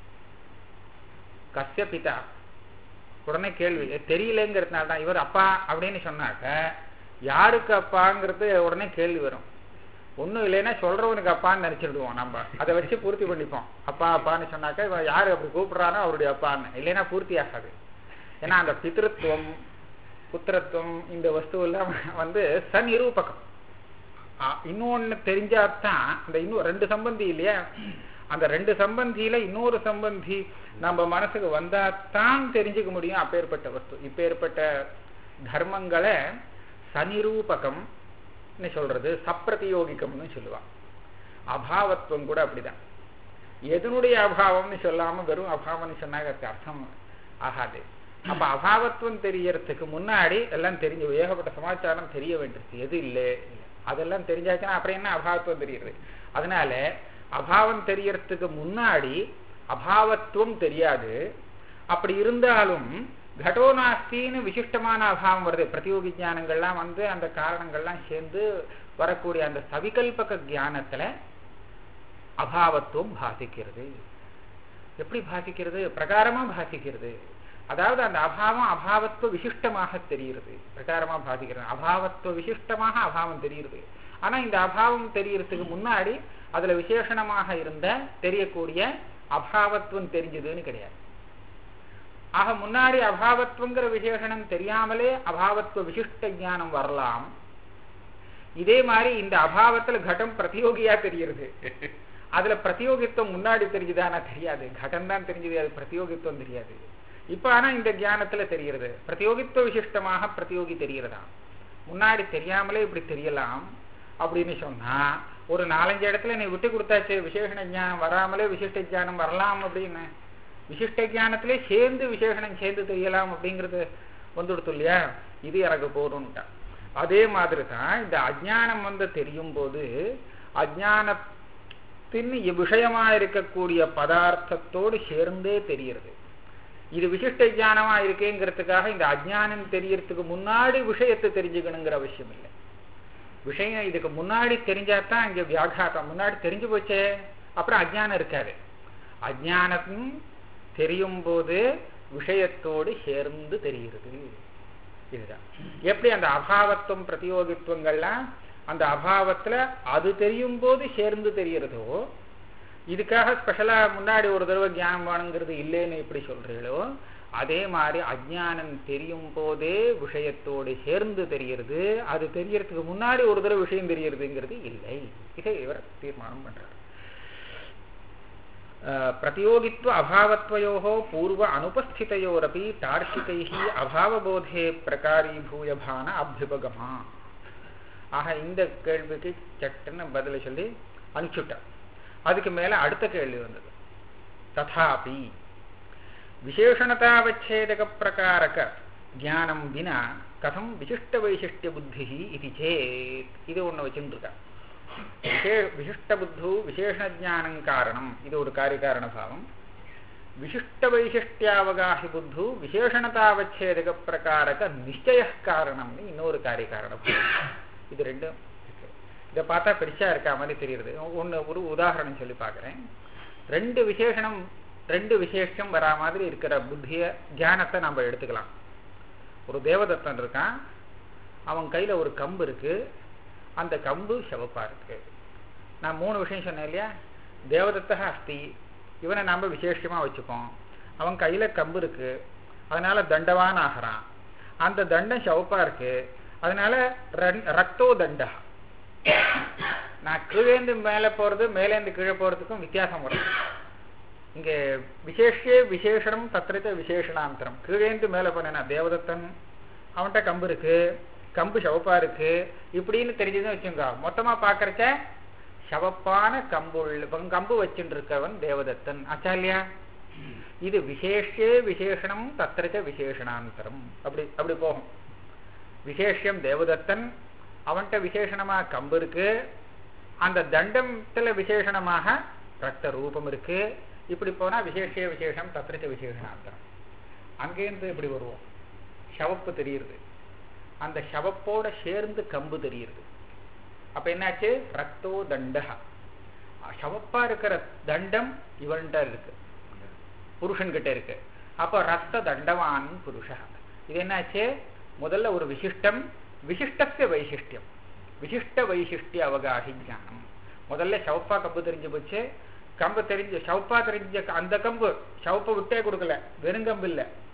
கஸ்ய பிதா உடனே கேள்வி "எ, தெரியலங்கிறதுனால தான் இவர் அப்பா அப்படின்னு சொன்னாக்க யாருக்கு அப்பாங்கிறது உடனே கேள்வி வரும் ஒண்ணும் இல்லைன்னா சொல்றவனுக்கு அப்பான்னு நினைச்சிடுவோம் நம்ம அதை வச்சு பூர்த்தி பண்ணிப்போம் அப்பா அப்பான்னு சொன்னாக்க இவன் யாரு அப்படி கூப்பிடுறானோ அவருடைய அப்பான்னு இல்லைன்னா பூர்த்தி ஆகாது ஏன்னா அந்த பித்ருத்துவம் புத்திரத்துவம் இந்த வஸ்து எல்லாம் வந்து சநிரூபகம் இன்னொன்னு தெரிஞ்சாதான் அந்த இன்னும் ரெண்டு சம்பந்தி இல்லையா அந்த ரெண்டு சம்பந்தியில இன்னொரு சம்பந்தி நம்ம மனசுக்கு வந்தாதான் தெரிஞ்சுக்க முடியும் அப்பேற்பட்ட வஸ்து இப்பேற்பட்ட தர்மங்களை சனிரூபகம் சொல்றது சப்பிரதியோகிக்கம்னு சொல்லுவான் அபாவத்துவம் கூட அப்படிதான் எதனுடைய அபாவம்னு சொல்லாம வெறும் அபாவம்னு சொன்னாங்க அதுக்கு அர்த்தம் ஆகாது அப்ப அபாவத்துவம் தெரியறதுக்கு முன்னாடி எல்லாம் தெரிஞ்சு ஏகப்பட்ட சமாச்சாரம் தெரிய வேண்டியிருக்கு எது இல்லை அதெல்லாம் தெரிஞ்சாச்சுன்னா அப்புறம் என்ன அபாவத்துவம் தெரியுது அதனால அபாவம் தெரியறதுக்கு முன்னாடி அபாவத்துவம் தெரியாது அப்படி இருந்தாலும் கடோநாஸ்தின்னு விசிஷ்டமான அபாவம் வருது பிரதியோகி ஜானங்கள்லாம் வந்து அந்த காரணங்கள்லாம் சேர்ந்து வரக்கூடிய அந்த சவிகல்பக ஜானத்துல அபாவத்துவம் பாதிக்கிறது எப்படி பாதிக்கிறது பிரகாரமா பாதிக்கிறது அதாவது அந்த அபாவம் அபாவத்துவ விசிஷ்டமாக தெரிகிறது பிரகாரமா பாதிக்கிறது அபாவத்துவ விசிஷ்டமாக அபாவம் தெரிகிறது ஆனா இந்த அபாவம் தெரியறதுக்கு முன்னாடி அதுல விசேஷணமாக இருந்த தெரியக்கூடிய அபாவத்துவம் தெரிஞ்சதுன்னு கிடையாது ஆக முன்னாடி அபாவத்துவங்கிற விசேஷணம் தெரியாமலே அபாவத்துவ விசிஷ்ட ஞானம் வரலாம் இதே மாதிரி இந்த அபாவத்துல கடம் பிரதியோகியா தெரியுது அதுல பிரதியோகித்துவம் முன்னாடி தெரிஞ்சுதானா தெரியாது கடம் தான் தெரிஞ்சது அது பிரதியோகித்துவம் தெரியாது இப்ப ஆனா இந்த தியானத்துல தெரிகிறது பிரதியோகித்துவ விசிஷ்டமாக பிரதியோகி தெரிகிறதா முன்னாடி தெரியாமலே இப்படி தெரியலாம் அப்படின்னு சொன்னா ஒரு நாலஞ்சு இடத்துல நீ விட்டு கொடுத்தாச்சு விசேஷண ஜானம் வராமலே விசிஷ்ட ஜானம் வரலாம் அப்படின்னு விசிஷ்ட ஜானத்திலே சேர்ந்து விசேஷணம் சேர்ந்து தெரியலாம் அப்படிங்கிறது வந்துடுத்து இல்லையா இது எனக்கு போதும்ட்டான் அதே மாதிரி தான் இந்த அஜானம் வந்து தெரியும் போது அஜானத்தின் விஷயமா இருக்கக்கூடிய பதார்த்தத்தோடு சேர்ந்தே தெரிகிறது இது விசிஷ்ட ஜானமா இருக்கேங்கிறதுக்காக இந்த அஜானம் தெரியறதுக்கு முன்னாடி விஷயத்தை தெரிஞ்சுக்கணுங்கிற அவசியம் இல்லை விஷயம் இதுக்கு முன்னாடி தெரிஞ்சாதான் இங்க வியாகாரம் முன்னாடி தெரிஞ்சு போச்சே அப்புறம் அஜானம் இருக்காது அஜானம் தெரியும் போது விஷயத்தோடு சேர்ந்து தெரிகிறது இதுதான் எப்படி அந்த அபாவத்துவம் பிரதியோகித்துவங்கள்லாம் அந்த அபாவத்துல அது தெரியும் போது சேர்ந்து தெரிகிறதோ இதுக்காக ஸ்பெஷலா முன்னாடி ஒரு தடவை ஞானம் வேணுங்கிறது இல்லைன்னு எப்படி சொல்றீங்களோ அதே மாதிரி அஜானம் தெரியும் போதே விஷயத்தோடு சேர்ந்து தெரிகிறது அது தெரியறதுக்கு முன்னாடி ஒரு தடவை விஷயம் தெரியறதுங்கிறது இல்லை இதை இவர் தீர்மானம் பண்றார் பிரதியோகித்வ அபாவத்வயோ பூர்வ அனுபஸ்திதையோரப்பி தார்க்கிகை அபாவபோதே பிரகாரீபூயபான அபியுபகமா ஆக இந்த கேள்விக்கு சட்டுன்னு பதில சொல்லி அனுப்பிச்சுட்டார் அதுக்கு மேல அடுத்த கேள்வி வந்தது ததாபி விசேஷணதாவச்சேதக பிரகாரக ஜானம் வினா கதம் விசிஷ்ட வைசிஷ்டிய புத்தி இது சேத் இது ஒண்ணு வச்சுருக்கா விசே விசிஷ்ட புத்து விசேஷ ஜானம் காரணம் இது ஒரு காரியகாரண பாவம் விசிஷ்ட வைசிஷ்டியாவகாஹி புத்து விசேஷணதாவச்சேதக பிரகாரக நிச்சய காரணம்னு இன்னொரு காரியகாரண பாவம் இது ரெண்டும் இதை பார்த்தா பெருசா இருக்கா மாதிரி தெரியுது ஒன்று ஒரு உதாரணம் சொல்லி பார்க்குறேன் ரெண்டு விசேஷணம் ரெண்டு விசேஷம் வரா மாதிரி இருக்கிற புத்திய தியானத்தை நம்ம எடுத்துக்கலாம் ஒரு தேவதத்தன் இருக்கான் அவன் கையில ஒரு கம்பு இருக்கு அந்த கம்பு சிவப்பா இருக்கு நான் மூணு விஷயம் சொன்னேன் இல்லையா தேவதத்தா அஸ்தி இவனை நம்ம விசேஷமா வச்சுப்போம் அவன் கையில கம்பு இருக்கு அதனால தண்டவான் ஆகிறான் அந்த தண்டம் சிவப்பா இருக்கு அதனால ரத்தோ தண்டா நான் கீழேந்து மேல போறது மேலேந்து கீழே போறதுக்கும் வித்தியாசம் வரும் இங்க விசேஷே விசேஷனம் தத்திரத்த விசேஷணாந்தரம் கீழேந்து மேல போனேன்னா தேவதத்தன் அவன்கிட்ட கம்பு இருக்கு கம்பு சவப்பா இருக்கு இப்படின்னு தெரிஞ்சதுன்னு வச்சுங்க மொத்தமா பாக்குறச்ச சவப்பான கம்பு கம்பு வச்சுட்டு இருக்கவன் தேவதத்தன் ஆச்சா இல்லையா இது விசேஷே விசேஷனம் தத்திரச்ச விசேஷணாந்தரம் அப்படி அப்படி போகும் விசேஷம் தேவதத்தன் அவன்கிட்ட விசேஷணமா கம்பு இருக்கு அந்த தண்டத்துல விசேஷணமாக ரத்த ரூபம் இருக்கு இப்படி போனா விசேஷ விசேஷம் தத்திரச்ச விசேஷணாந்தரம் அங்கேருந்து இப்படி வருவோம் ஷவப்பு தெரியுது அந்த ஷவப்போட சேர்ந்து கம்பு தெரியுது அப்ப என்னாச்சு ரத்தோ தண்டா ஷவப்பா இருக்கிற தண்டம் இவன்கிட்ட இருக்கு புருஷன் கிட்ட இருக்கு அப்ப ரத்த தண்டவான் புருஷ இது என்னாச்சு முதல்ல ஒரு விசிஷ்டம் விசிஷ்டஸ்ய வைசிஷ்டியம் விசிஷ்ட வைசிஷ்டிய அவகாஹி ஞானம் முதல்ல சவுப்பா கம்பு தெரிஞ்சு போச்சு கம்பு தெரிஞ்சு சவுப்பா தெரிஞ்ச அந்த கம்பு சவுப்பை விட்டே கொடுக்கல வெறுங்கம்பு இல்ல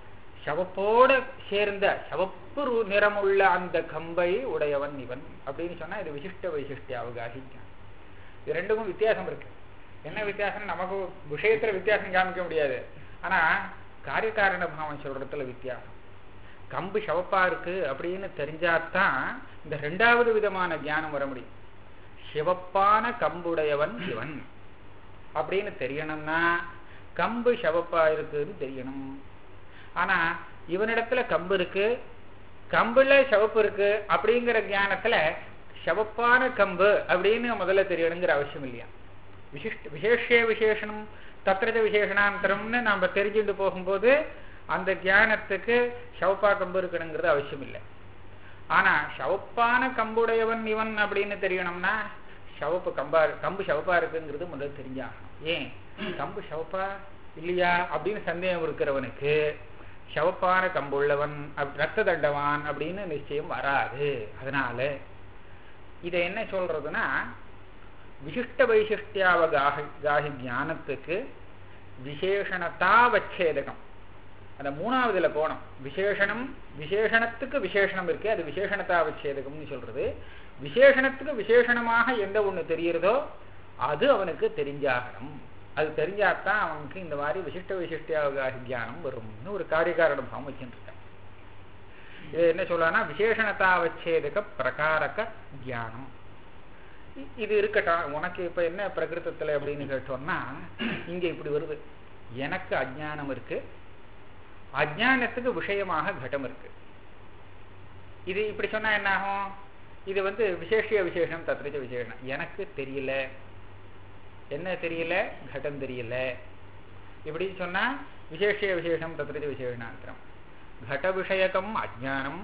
சவப்போட சேர்ந்த சவப்பு ரு- நிறமுள்ள அந்த கம்பை உடையவன் இவன் அப்படின்னு சொன்னா இது விசிஷ்ட வைசிஷ்டிய அவகாசி ஞானம். இது ரெண்டுக்கும் வித்தியாசம் இருக்கு என்ன வித்தியாசம் நமக்கு விஷயத்துல வித்தியாசம் காமிக்க முடியாது ஆனா காரியகாரண பாவம் சொல்றதுல வித்தியாசம் கம்பு சிவப்பா இருக்கு அப்படின்னு தெரிஞ்சாதான் இந்த ரெண்டாவது விதமான ஞானம் வர முடியும் சிவப்பான கம்புடையவன் இவன் அப்படின்னு தெரியணும்னா கம்பு சிவப்பா இருக்குன்னு தெரியணும் ஆனா இவனிடத்துல கம்பு இருக்கு கம்புல சிவப்பு இருக்கு அப்படிங்கிற ஞானத்துல சிவப்பான கம்பு அப்படின்னு முதல்ல தெரியணுங்கிற அவசியம் இல்லையா விசிஷ்ட விசேஷ விசேஷனம் தத்திரஜ விசேஷணாந்தரம்னு நாம தெரிஞ்சுட்டு போகும்போது அந்த ஞானத்துக்கு சிவப்பா கம்பு இருக்கணுங்கிறது அவசியம் இல்லை ஆனா சிவப்பான கம்புடையவன் இவன் அப்படின்னு தெரியணும்னா சிவப்பு கம்பா கம்பு சிவப்பா இருக்குங்கிறது முதல்ல தெரிஞ்சாகணும் ஏன் கம்பு சிவப்பா இல்லையா அப்படின்னு சந்தேகம் இருக்கிறவனுக்கு சிவப்பான கம்புள்ளவன் அப்- ரத்த தண்டவான் அப்படின்னு நிச்சயம் வராது அதனால இதை என்ன சொல்றதுன்னா விசிஷ்ட வைசிஷ்டியாவகாக காகி ஞானத்துக்கு விசேஷணத்தாவச்சேதகம் அந்த மூணாவதுல போனோம் விசேஷணம் விசேஷணத்துக்கு விசேஷணம் இருக்கு அது விசேஷணத்தாவச்சேதகம்னு சொல்றது விசேஷணத்துக்கு விசேஷணமாக எந்த ஒண்ணு தெரியுறதோ அது அவனுக்கு தெரிஞ்சாகணும் அது தெரிஞ்சாதான் அவனுக்கு இந்த மாதிரி விசிஷ்ட விசிஷ்டியாவகாகி ஞானம் வரும்னு ஒரு காரியகாரண பாவம் வச்சுட்டு இருக்கான் இது என்ன சொல்லலாம்னா விசேஷணத்தாவச்சேதக பிரகாரக ஞானம் இ- இது இருக்கட்டும் உனக்கு இப்ப என்ன பிரகிருதத்துல அப்படின்னு கேட்டோம்னா இங்க இப்படி வருது எனக்கு அஜ்ஞானம் இருக்கு அஜ்ஞானத்துக்கு விஷயமாக கடம் இருக்கு இது இப்படி சொன்னா என்ன ஆகும் இது வந்து விசேஷிய விசேஷம் தத்ரிச்ச விசேஷம் எனக்கு தெரியல என்ன தெரியல கடம் தெரியல இப்படி சொன்னா விசேஷிய விசேஷம் தத்ரிச்ச விசேஷனாந்திரம் கட விஷயகம் அஜ்ஞானம்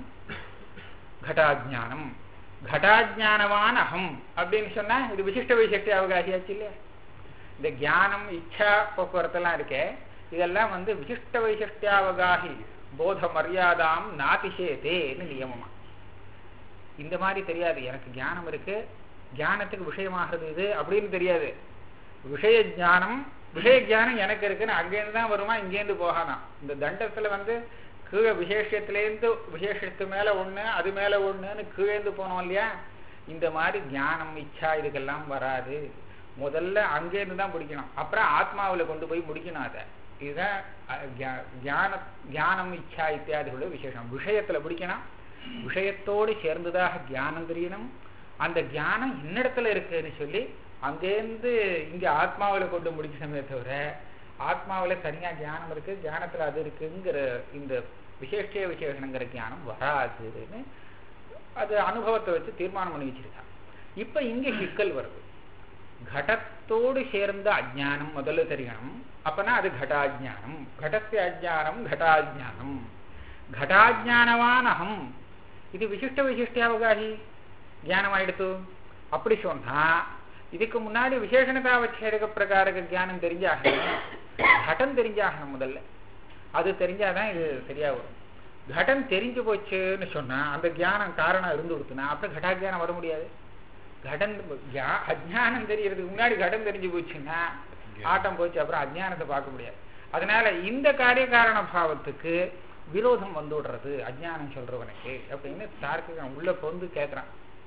கடாஜ்ஞானம் கடாஜ்ஞானவான் அகம் அப்படின்னு சொன்னா இது விசிஷ்ட விசிஷ்ட அவகாசியாச்சு இல்லையா இந்த ஞானம் இச்சா போக்குவரத்தெல்லாம் இருக்கே இதெல்லாம் வந்து விசிஷ்ட வைசிஷ்டியாவகாகி போத மரியாதாம் நாதிசேதேன்னு நியமமா இந்த மாதிரி தெரியாது எனக்கு ஞானம் இருக்கு ஞானத்துக்கு விஷயமாகிறது இது அப்படின்னு தெரியாது விஷய ஞானம் விஷய ஞானம் எனக்கு இருக்குன்னு அங்கேருந்து தான் வருமா இங்கேருந்து போகாதான் இந்த தண்டத்துல வந்து கீழே விசேஷத்திலேருந்து விசேஷத்து மேல ஒண்ணு அது மேல ஒண்ணுன்னு கீழேந்து போனோம் இல்லையா இந்த மாதிரி ஞானம் இச்சா இதுக்கெல்லாம் வராது முதல்ல அங்கேருந்து தான் பிடிக்கணும் அப்புறம் ஆத்மாவுல கொண்டு போய் முடிக்கணும் அதை இதுதான் அஹ், ஞா- ஞான ஞானம் இச்சா இத்தியாதிகளோட விசேஷம் விஷயத்துல பிடிக்கணும் விஷயத்தோடு சேர்ந்ததாக ஞானம் தெரியணும் அந்த ஞானம் என்னிடத்துல இருக்குன்னு சொல்லி அங்கேருந்து இங்க ஆத்மாவுல கொண்டு முடிக்கணுமே தவிர ஆத்மாவுல தனியா ஞானம் இருக்கு ஞானத்துல அது இருக்குங்கிற இந்த விசேஷ விசேஷங்கிற ஞானம் வராதுன்னு அது அனுபவத்தை வச்சு தீர்மானம் பண்ணி வச்சிருக்கான் இப்ப இங்க சிக்கல் வருது கடத்தோடு சேர்ந்த அஜ்ஞானம் முதல்ல தெரியணும் அப்பனா அது கடாஜ்ஞானம் கடத்திய அஜ்ஞானம் கடாஜ்ஞானம் கடாஜ்ஞானவான் அகம் இது விசிஷ்ட விசிஷ்டியாவகாகி ஞானம் ஆயிடுத்து அப்படி சொன்னா இதுக்கு முன்னாடி விசேஷணதாவச்சேதக பிரகாரக ஞானம் தெரிஞ்சாகணும் கடம் தெரிஞ்சாகணும் முதல்ல அது தெரிஞ்சாதான் இது சரியா வரும் கடம் தெரிஞ்சு போச்சுன்னு சொன்னா அந்த ஞானம் காரணம் இருந்து கொடுத்துனா அப்புறம் கடாஜானம் வர முடியாது கடன் ஞா- அஜ்ஞானம் தெரியறதுக்கு முன்னாடி கடன் தெரிஞ்சு போச்சுன்னா ஆட்டம் போச்சு அப்புறம் அஜ்ஞானத்தை பார்க்க முடியாது அதனால இந்த காரிய காரண பாவத்துக்கு விரோதம் வந்து விடுறது அஜ்ஞானம் சொல்றவனுக்கு அப்படின்னு தார்க்கிகம் உள்ள பொந்து கேட்கிறான்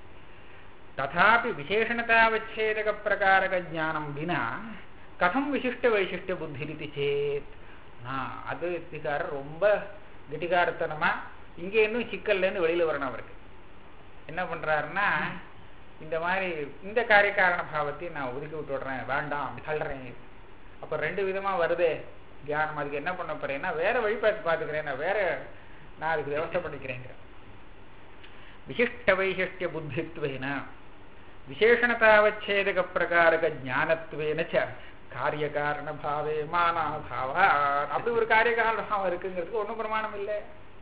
ததாபி விசேஷணதாவச்சேதக பிரகாரக ஞானம் வினா கதம் விசிஷ்ட வைசிஷ்ட புத்தி சேத் ஆஹ் அது கெட்டிக்காரர் ரொம்ப கெட்டிக்காரத்தனமா இங்க இன்னும் சிக்கல்லேருந்து வெளியில வரணும் அவருக்கு என்ன பண்றாருன்னா இந்த மாதிரி இந்த காரியக்காரண பாவத்தையும் நான் ஒதுக்கி விட்டு விடுறேன் வேண்டாம் தள்ளுறேன் அப்ப ரெண்டு விதமா வருதே தியானம் அதுக்கு என்ன பண்ண போறேன்னா வேற வழி பார்த்து பாத்துக்கிறேன் நான் வேற நான் அதுக்கு விவசாய பண்ணிக்கிறேங்கிற விசிஷ்ட வைசிஷ்ட புத்தித்வேன விசேஷணதாவச்சேதக பிரகாரக ஞானத்வேன ச காரியகாரண பாவே மானாபாவா அப்படி ஒரு காரியகாரண பாவம் இருக்குங்கிறதுக்கு ஒண்ணும் பிரமாணம் இல்லை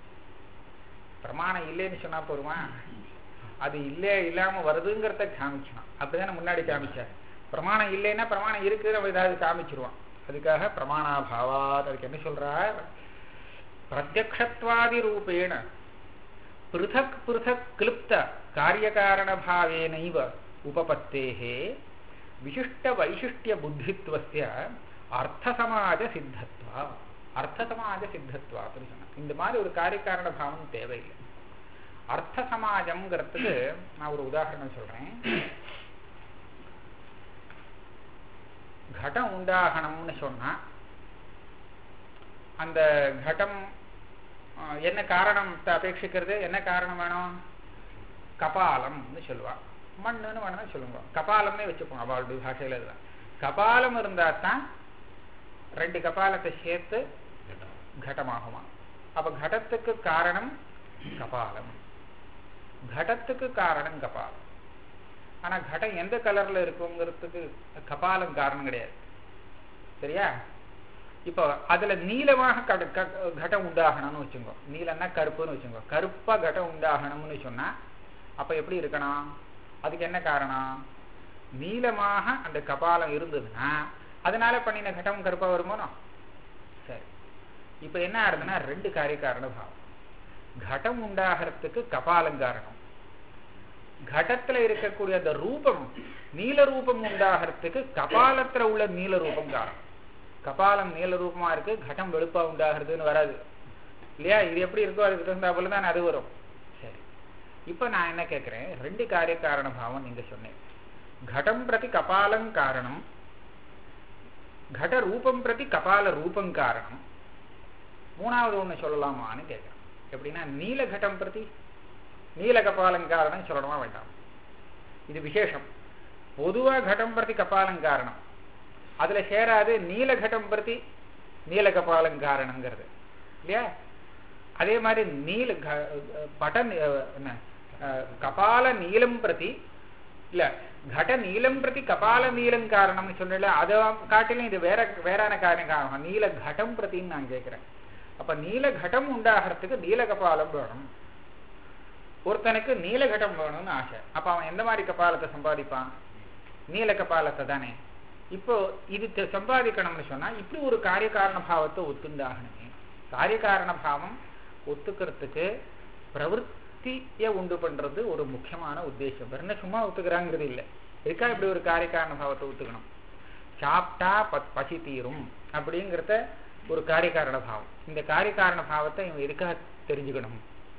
பிரமாணம் இல்லைன்னு சொன்னா போருமா அது இல்லே இல்லாம வருதுங்கிறத காமிக்கணும் அப்படிதானே முன்னாடி காமிச்சார் பிரமாணம் இல்லைன்னா பிரமாணம் இருக்குன்னு நம்ம ஏதாவது காமிச்சிருவான் அதுக்காக பிரமாணாபாவாத் அதுக்கு என்ன சொல்றார் பிரத்யக்ஷத்வாதி ரூபேண பிருதக் பிருதக் கிளுப்த காரியகாரண பாவேனைவ உபபத்தேஹே விசிஷ்ட வைசிஷ்டிய புத்தித்வஸ்ய அர்த்த சமாஜ சித்தத்வா அர்த்த சமாஜ சித்தத்துவாத்துன்னு சொன்னான் இந்த மாதிரி ஒரு காரியக்காரண பாவம் தேவையில்லை அர்த்த சமாஜம்ங்கிறதுக்கு நான் ஒரு உதாரணம் சொல்றேன் கடம் உண்டாகணும்னு சொன்னா அந்த கடம் அஹ், என்ன காரணத்தை அபேட்சிக்கிறது என்ன காரணம் வேணும் கபாலம்னு சொல்லுவா மண்ணுன்னு வேணும்னா சொல்லுங்க கபாலம்னே வச்சுப்போம் அவளுடைய பாஷையில இதுதான் கபாலம் இருந்தா தான் ரெண்டு கபாலத்தை சேர்த்து கடமாகுமா அப்ப கடத்துக்கு காரணம் கபாலம் கடத்துக்கு காரணம் கபாலம் ஆனா கடம் எந்த கலர்ல இருக்குங்கிறதுக்கு கபாலம் காரணம் கிடையாது சரியா இப்போ அதுல நீளமாக கட க- கடம் உண்டாகணும்னு வச்சுக்கோ நீலன்னா கருப்புன்னு வச்சுக்கோ கருப்பா கடம் உண்டாகணும்னு சொன்னா அப்ப எப்படி இருக்கணும் அதுக்கு என்ன காரணம் நீளமாக அந்த கபாலம் இருந்ததுன்னா அதனால பண்ணின கடம் கருப்பா வருமோனோ சரி இப்ப என்ன ஆகுதுன்னா ரெண்டு காரிய காரண பாவம் கடம் உண்டாகிறதுக்கு கபாலம் காரணம் கடத்துல இருக்கக்கூடிய அந்த ரூபம் நீல ரூபம் உண்டாகிறதுக்கு கபாலத்துல உள்ள நீல ரூபம் காரணம் கபாலம் நீல ரூபமா இருக்கு கடம் வெளுப்பா உண்டாகிறதுன்னு வராது இல்லையா இது எப்படி இருக்கோ அதுக்கு தகுந்தாப்புல தான் அது வரும் சரி இப்ப நான் என்ன கேட்கிறேன் ரெண்டு காரிய காரண பாவம் நீங்க சொன்னேன் கடம் பிரதி கபாலம் காரணம் கட ரூபம் பிரதி கபால ரூபம் காரணம் மூணாவது ஒண்ணு சொல்லலாமான்னு கேட்கிறேன் எப்படின்னா நீல கடம் பிரதி நீல கபாலம் காரணம் சொல்லணுமா வேண்டாம் இது விசேஷம் பொதுவா கடம் பிரதி கபாலம் காரணம் அதுல சேராது நீல கடம் பிரதி நீல கபாலம் காரணங்கிறது இல்லையா அதே மாதிரி நீல க- பட நி- என்ன அஹ், கபால நீலம் பிரதி இல்ல கட நீலம் பிரதி கபால நீலம் காரணம்னு சொன்னல அதை காட்டிலும் இது வேற வேறான காரணம் காரணம் நீல கடம் பிரதின்னு நான் கேட்கிறேன் அப்ப நீல கடம் உண்டாகிறதுக்கு நீல கபாலம் வேணும் ஒருத்தனுக்கு நீல கடம் வேணும்னு ஆசை அப்ப அவன் எந்த மாதிரி கபாலத்தை சம்பாதிப்பான் நீல கபாலத்தை தானே இப்போ இது தெ- சம்பாதிக்கணும்னு சொன்னா இப்படி ஒரு காரியகாரண பாவத்தை ஒத்துண்டாகணுமே காரியகாரண பாவம் ஒத்துக்கிறதுக்கு பிரவருத்திய உண்டு பண்றது ஒரு முக்கியமான உத்தேசம் வெறும் சும்மா ஒத்துக்கிறாங்கிறது இல்லை எதுக்கா இப்படி ஒரு காரியகாரண பாவத்தை ஒத்துக்கணும் சாப்பிட்டா ப- பசி தீரும் அப்படிங்கிறத ஒரு காரியகாரண பாவம் இந்த காரியகாரண பாவத்தை இவன் எதுக்காக தெரிஞ்சுக்கணும்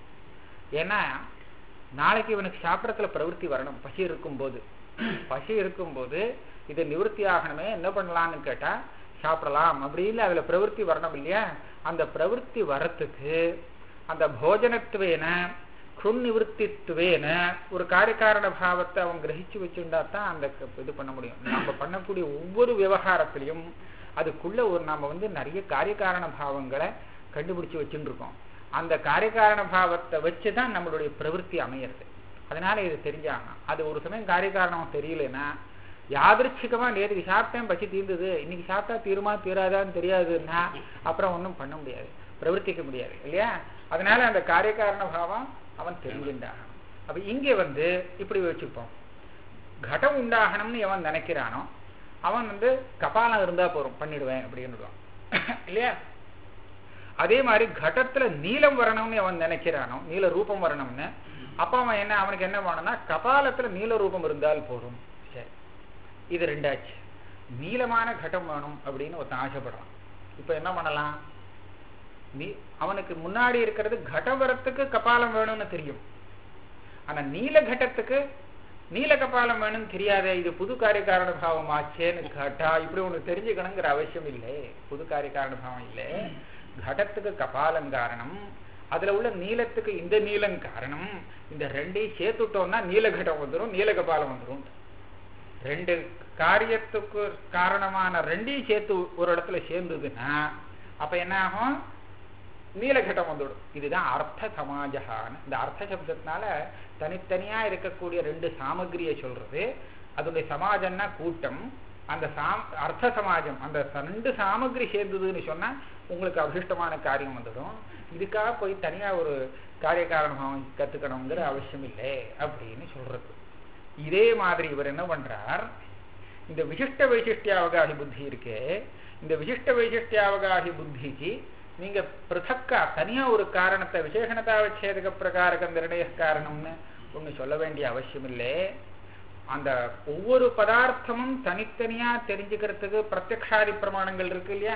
ஏன்னா நாளைக்கு இவனுக்கு சாப்பிடறதுல பிரவೃತ್ತಿ வரணும் பசி இருக்கும்போது பசி இருக்கும்போது இது நிவர்த்தி ஆகணுமே என்ன பண்ணலாம்னு கேட்டா சாப்பிடலாம் அப்படின்னு அதுல பிரவೃತ್ತಿ வரணும் இல்லையா அந்த பிரவೃತ್ತಿ வரத்துக்கு அந்த போஜனத்துவேன குன்னிவృத்தித்துவேன ஒரு காரியகாரண பாவத்தை அவன் கிரகிச்சு வச்சுட்டா தான் அந்த க- இது பண்ண முடியும் நம்ம பண்ணக்கூடிய ஒவ்வொரு விவகாரத்திலையும் அதுக்குள்ள ஒரு நாம வந்து நிறைய காரியகாரண பாவங்களை கண்டுபிடிச்சு வச்சுட்டு இருக்கோம் அந்த காரியகாரண பாவத்தை வச்சுதான் நம்மளுடைய பிரவೃತ್ತಿ அமையிறது அதனால இது தெரிஞ்சாகணும் அது ஒரு சமயம் காரியகாரணம் தெரியலன்னா யாதிருச்சிகமா நேற்றுக்கு சாப்பிட்டேன் பசி தீர்ந்தது இன்னைக்கு சாப்பிட்டா தீருமா தீராதான்னு தெரியாதுன்னா அப்புறம் ஒண்ணும் பண்ண முடியாது பிரவர்த்திக்க முடியாது இல்லையா அதனால அந்த காரியகாரண பாவம் அவன் தெரிஞ்சுட்டாகணும் அப்ப இங்கே வந்து இப்படி வச்சுப்போம் கடம் உண்டாகணும்னு எவன் நினைக்கிறானோ அவன் வந்து கபாலம் இருந்தா போறோம் பண்ணிடுவேன் அப்படின்னுடுவான் இல்லையா அதே மாதிரி கடத்துல நீலம் வரணும்னு அவன் நினைக்கிறானோ நீல ரூபம் வரணும்னு அப்ப அவன் என்ன அவனுக்கு என்ன வேணும்னா கபாலத்துல நீல ரூபம் இருந்தால் போதும் சரி இது ரெண்டாச்சு நீளமான கட்டம் வேணும் அப்படின்னு ஒருத்தன் ஆசைப்படுறான் இப்ப என்ன பண்ணலாம் நீ அவனுக்கு முன்னாடி இருக்கிறது கடவரத்துக்கு கபாலம் வேணும்னு தெரியும் ஆனா நீல கட்டத்துக்கு நீல கபாலம் வேணும்னு தெரியாதே இது புது காரியகாரண பாவம் ஆச்சேன்னு கேட்டா இப்படி ஒண்ணு தெரிஞ்சுக்கணுங்கிற அவசியம் இல்லை புது காரியகாரண பாவம் இல்லை கடத்துக்கு கபாலம் காரணம் அதுல உள்ள நீளத்துக்கு இந்த நீளம் காரணம் இந்த ரெண்டையும் சேர்த்துட்டோம்னா நீலகட்டம் வந்துடும் நீலகபாலம் வந்துடும் ரெண்டு காரியத்துக்கு காரணமான ரெண்டையும் சேர்த்து ஒரு இடத்துல சேர்ந்ததுன்னா அப்ப என்ன ஆகும் நீலகட்டம் வந்துடும் இதுதான் அர்த்த சமாஜகான்னு இந்த அர்த்த சப்தத்தினால தனித்தனியா இருக்கக்கூடிய ரெண்டு சாமகிரியை சொல்றது அதனுடைய சமாஜம்னா கூட்டம் அந்த சாம் அர்த்த சமாஜம் அந்த ரெண்டு சாமகிரி சேர்ந்ததுன்னு சொன்னா உங்களுக்கு அபிஷ்டமான காரியம் வந்துடும் இதுக்காக போய் தனியா ஒரு காரிய காரணம் கத்துக்கணுங்கிற அவசியம் இல்லை அப்படின்னு சொல்றது இதே மாதிரி இவர் என்ன பண்றார் இந்த விசிஷ்ட வைசிஷ்டியாவகாஹி புத்தி இருக்கே இந்த விசிஷ்ட வைசிஷ்டியாவகாஹி புத்திக்கு நீங்க பிருத்தக்கா தனியா ஒரு காரணத்தை விசேஷணதாவச்சேதக பிரகாரக நிர்ணய காரணம்னு ஒண்ணு சொல்ல வேண்டிய அவசியம் இல்லை அந்த ஒவ்வொரு பதார்த்தமும் தனித்தனியா தெரிஞ்சுக்கிறதுக்கு பிரத்யக்ஷாதி பிரமாணங்கள் இருக்கு இல்லையா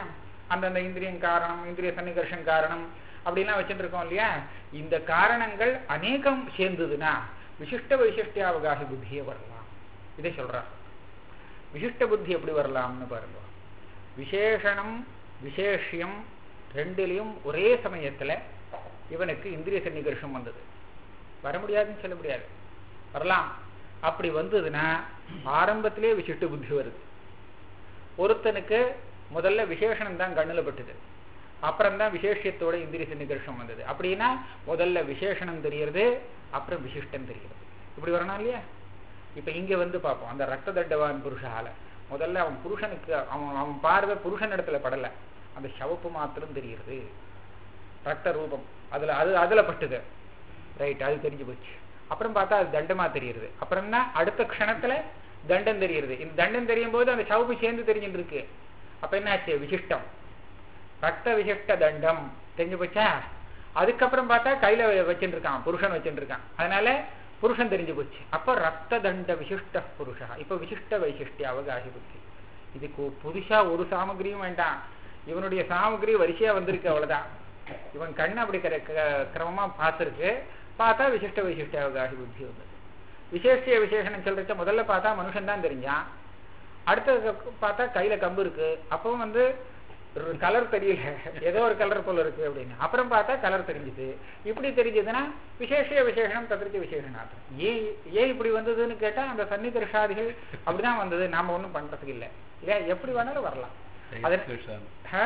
அந்தந்த இந்திரியம் காரணம் இந்திரிய சன்னிகர்ஷம் காரணம் அப்படிலாம் வச்சுட்டு இருக்கோம் இல்லையா இந்த காரணங்கள் அநேகம் சேர்ந்ததுன்னா விசிஷ்ட வைசிஷ்டியாவகாசி புத்தியே வரலாம் இதை சொல்றார் விசிஷ்ட புத்தி எப்படி வரலாம்னு பாருங்க விசேஷணம் விசேஷியம் ரெண்டுலையும் ஒரே சமயத்துல இவனுக்கு இந்திரிய சன்னிகர்ஷம் வந்தது வர முடியாதுன்னு சொல்ல முடியாது வரலாம் அப்படி வந்ததுன்னா ஆரம்பத்திலே விசிஷ்ட புத்தி வருது ஒருத்தனுக்கு முதல்ல விசேஷனம் தான் கண்ணுல பட்டுது அப்புறம் தான் விசேஷத்தோட இந்திரிய சன்னிகர்ஷம் வந்தது அப்படின்னா முதல்ல விசேஷனம் தெரியறது அப்புறம் விசிஷ்டம் தெரிகிறது இப்படி வரணும் இல்லையா இப்ப இங்க வந்து பார்ப்போம் அந்த ரத்த தண்டவான் புருஷால முதல்ல அவன் புருஷனுக்கு அவன் அவன் பார்வை புருஷன் இடத்துல படல அந்த சவப்பு மாத்திரம் தெரிகிறது ரத்த ரூபம் அதுல அது அதுல பட்டுது ரைட் அது தெரிஞ்சு போச்சு அப்புறம் பார்த்தா அது தண்டமா தெரியுது அப்புறம் தான் அடுத்த க்ஷணத்துல தண்டம் தெரியுது இந்த தண்டம் தெரியும் போது அந்த சவுப்பு சேர்ந்து தெரிஞ்சுட்டு இருக்கு அப்ப என்னாச்சு விசிஷ்டம் ரத்த விசிஷ்ட தண்டம் தெரிஞ்சு போச்சா அதுக்கப்புறம் பார்த்தா கையில வச்சுட்டு இருக்கான் புருஷன் வச்சுட்டு இருக்கான் அதனால புருஷன் தெரிஞ்சு போச்சு அப்ப ரத்த தண்ட விசிஷ்ட புருஷா இப்ப விசிஷ்ட வைசிஷ்டி அவகாசி புத்தி இதுக்கு புதுசா ஒரு சாமகிரியும் வேண்டாம் இவனுடைய சாமகிரி வரிசையா வந்திருக்கு அவ்வளவுதான் இவன் கண்ணு அப்படி கிர- க- கிரமமா பார்த்திருக்கு பார்த்தா விசிஷ்ட வைசிஷ்ட அவகாசி புத்தி வந்தது விசேஷிய விசேஷனம் சொல்றத முதல்ல பார்த்தா மனுஷன் தான் தெரிஞ்சான் அடுத்தது பார்த்தா கையில கம்பு இருக்கு அப்பவும் வந்து கலர் தெரியல ஏதோ ஒரு கலர் போல இருக்கு அப்படின்னு அப்புறம் பார்த்தா கலர் தெரிஞ்சுது இப்படி தெரிஞ்சதுன்னா விசேஷ விசேஷனம் தத்திரிச்ச விசேஷனார்த்தம் ஏன் ஏன் இப்படி வந்ததுன்னு கேட்டா அந்த சன்னிதர்ஷாதிகள் அப்படிதான் வந்தது நாம ஒண்ணும் பண்றதுக்கு இல்லை இல்லையா எப்படி வேணாலும் வரலாம் அது ஆ?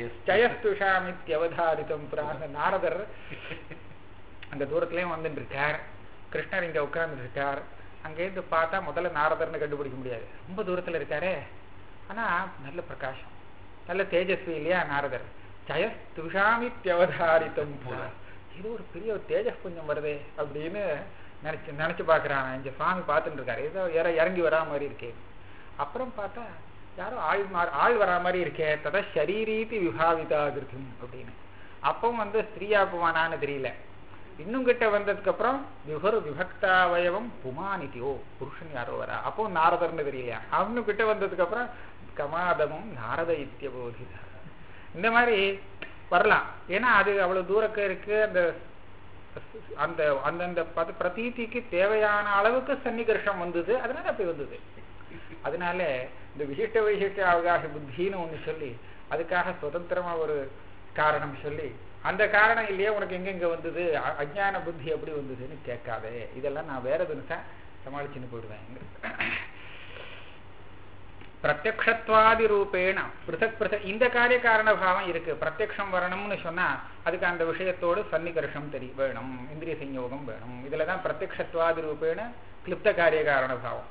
ஜயஸ்துஷாமித்யவதாரிதம் புரா அந்த நாரதர் அந்த தூரத்துலயும் வந்துட்டு இருக்கார் கிருஷ்ணர் இங்க உட்கார்ந்து இருக்கார் அங்கேருந்து பார்த்தா முதல்ல நாரதர்னு கண்டுபிடிக்க முடியாது ரொம்ப தூரத்துல இருக்காரே ஆனா நல்ல பிரகாசம் நல்ல தேஜஸ்வி இல்லையா நாரதர் ஜயஸ்துஷாமித்யவதாரிதம் புரா இது ஒரு பெரிய ஒரு தேஜஸ் புஞ்சம் வருதே அப்படின்னு நினைச்சு நினைச்சு பாக்குறான் இங்க சுவாமி பார்த்துட்டு இருக்காரு ஏதோ இற இறங்கி வரா மாதிரி இருக்கே அப்புறம் பார்த்தா யாரோ ஆள் மா- ஆள் வரா மாதிரி இருக்கே ததா ஷரீரீதி விபாவிதாகிருக்கும் அப்படின்னு அப்பவும் வந்து ஸ்திரீயாக்குவானான்னு தெரியல இன்னும் கிட்ட வந்ததுக்கு அப்புறம் விபரு விபக்தாவயவம் புமானிதி ஓ புருஷன் யாரோ வரா அப்போ நாரதர்னு தெரியலையா அவனு கிட்ட வந்ததுக்கு அப்புறம் கமாதமும் நாரத இத்தியபோதிதா இந்த மாதிரி வரலாம் ஏன்னா அது அவ்வளவு தூரக்க இருக்கு அந்த அந்த அந்தந்த பத பிரதீதிக்கு தேவையான அளவுக்கு சன்னிகர்ஷம் வந்தது அதனால அப்படி வந்தது அதனால இந்த விசிஷ்ட வைசிஷ்ட அவகாச புத்தின்னு ஒண்ணு சொல்லி அதுக்காக சுதந்திரமா ஒரு காரணம் சொல்லி அந்த காரணம் இல்லையே உனக்கு எங்கெங்க வந்தது அ- அஜ்ஞான புத்தி எப்படி வந்ததுன்னு கேட்காதே இதெல்லாம் நான் வேற தினசா சமாளிச்சுன்னு போயிடுவேன் பிரத்யக்ஷத்வாதி ரூபேண பிருத்தக் பிருத்தக் இந்த காரிய காரண பாவம் இருக்கு பிரத்யக்ஷம் வரணும்னு சொன்னா அதுக்கு அந்த விஷயத்தோடு சன்னிகர்ஷம் தெரி வேணும் இந்திரிய சஞ்யோகம் வேணும் இதுலதான் பிரத்யக்ஷத்வாதி ரூபேண கிளிப்த காரிய காரண பாவம்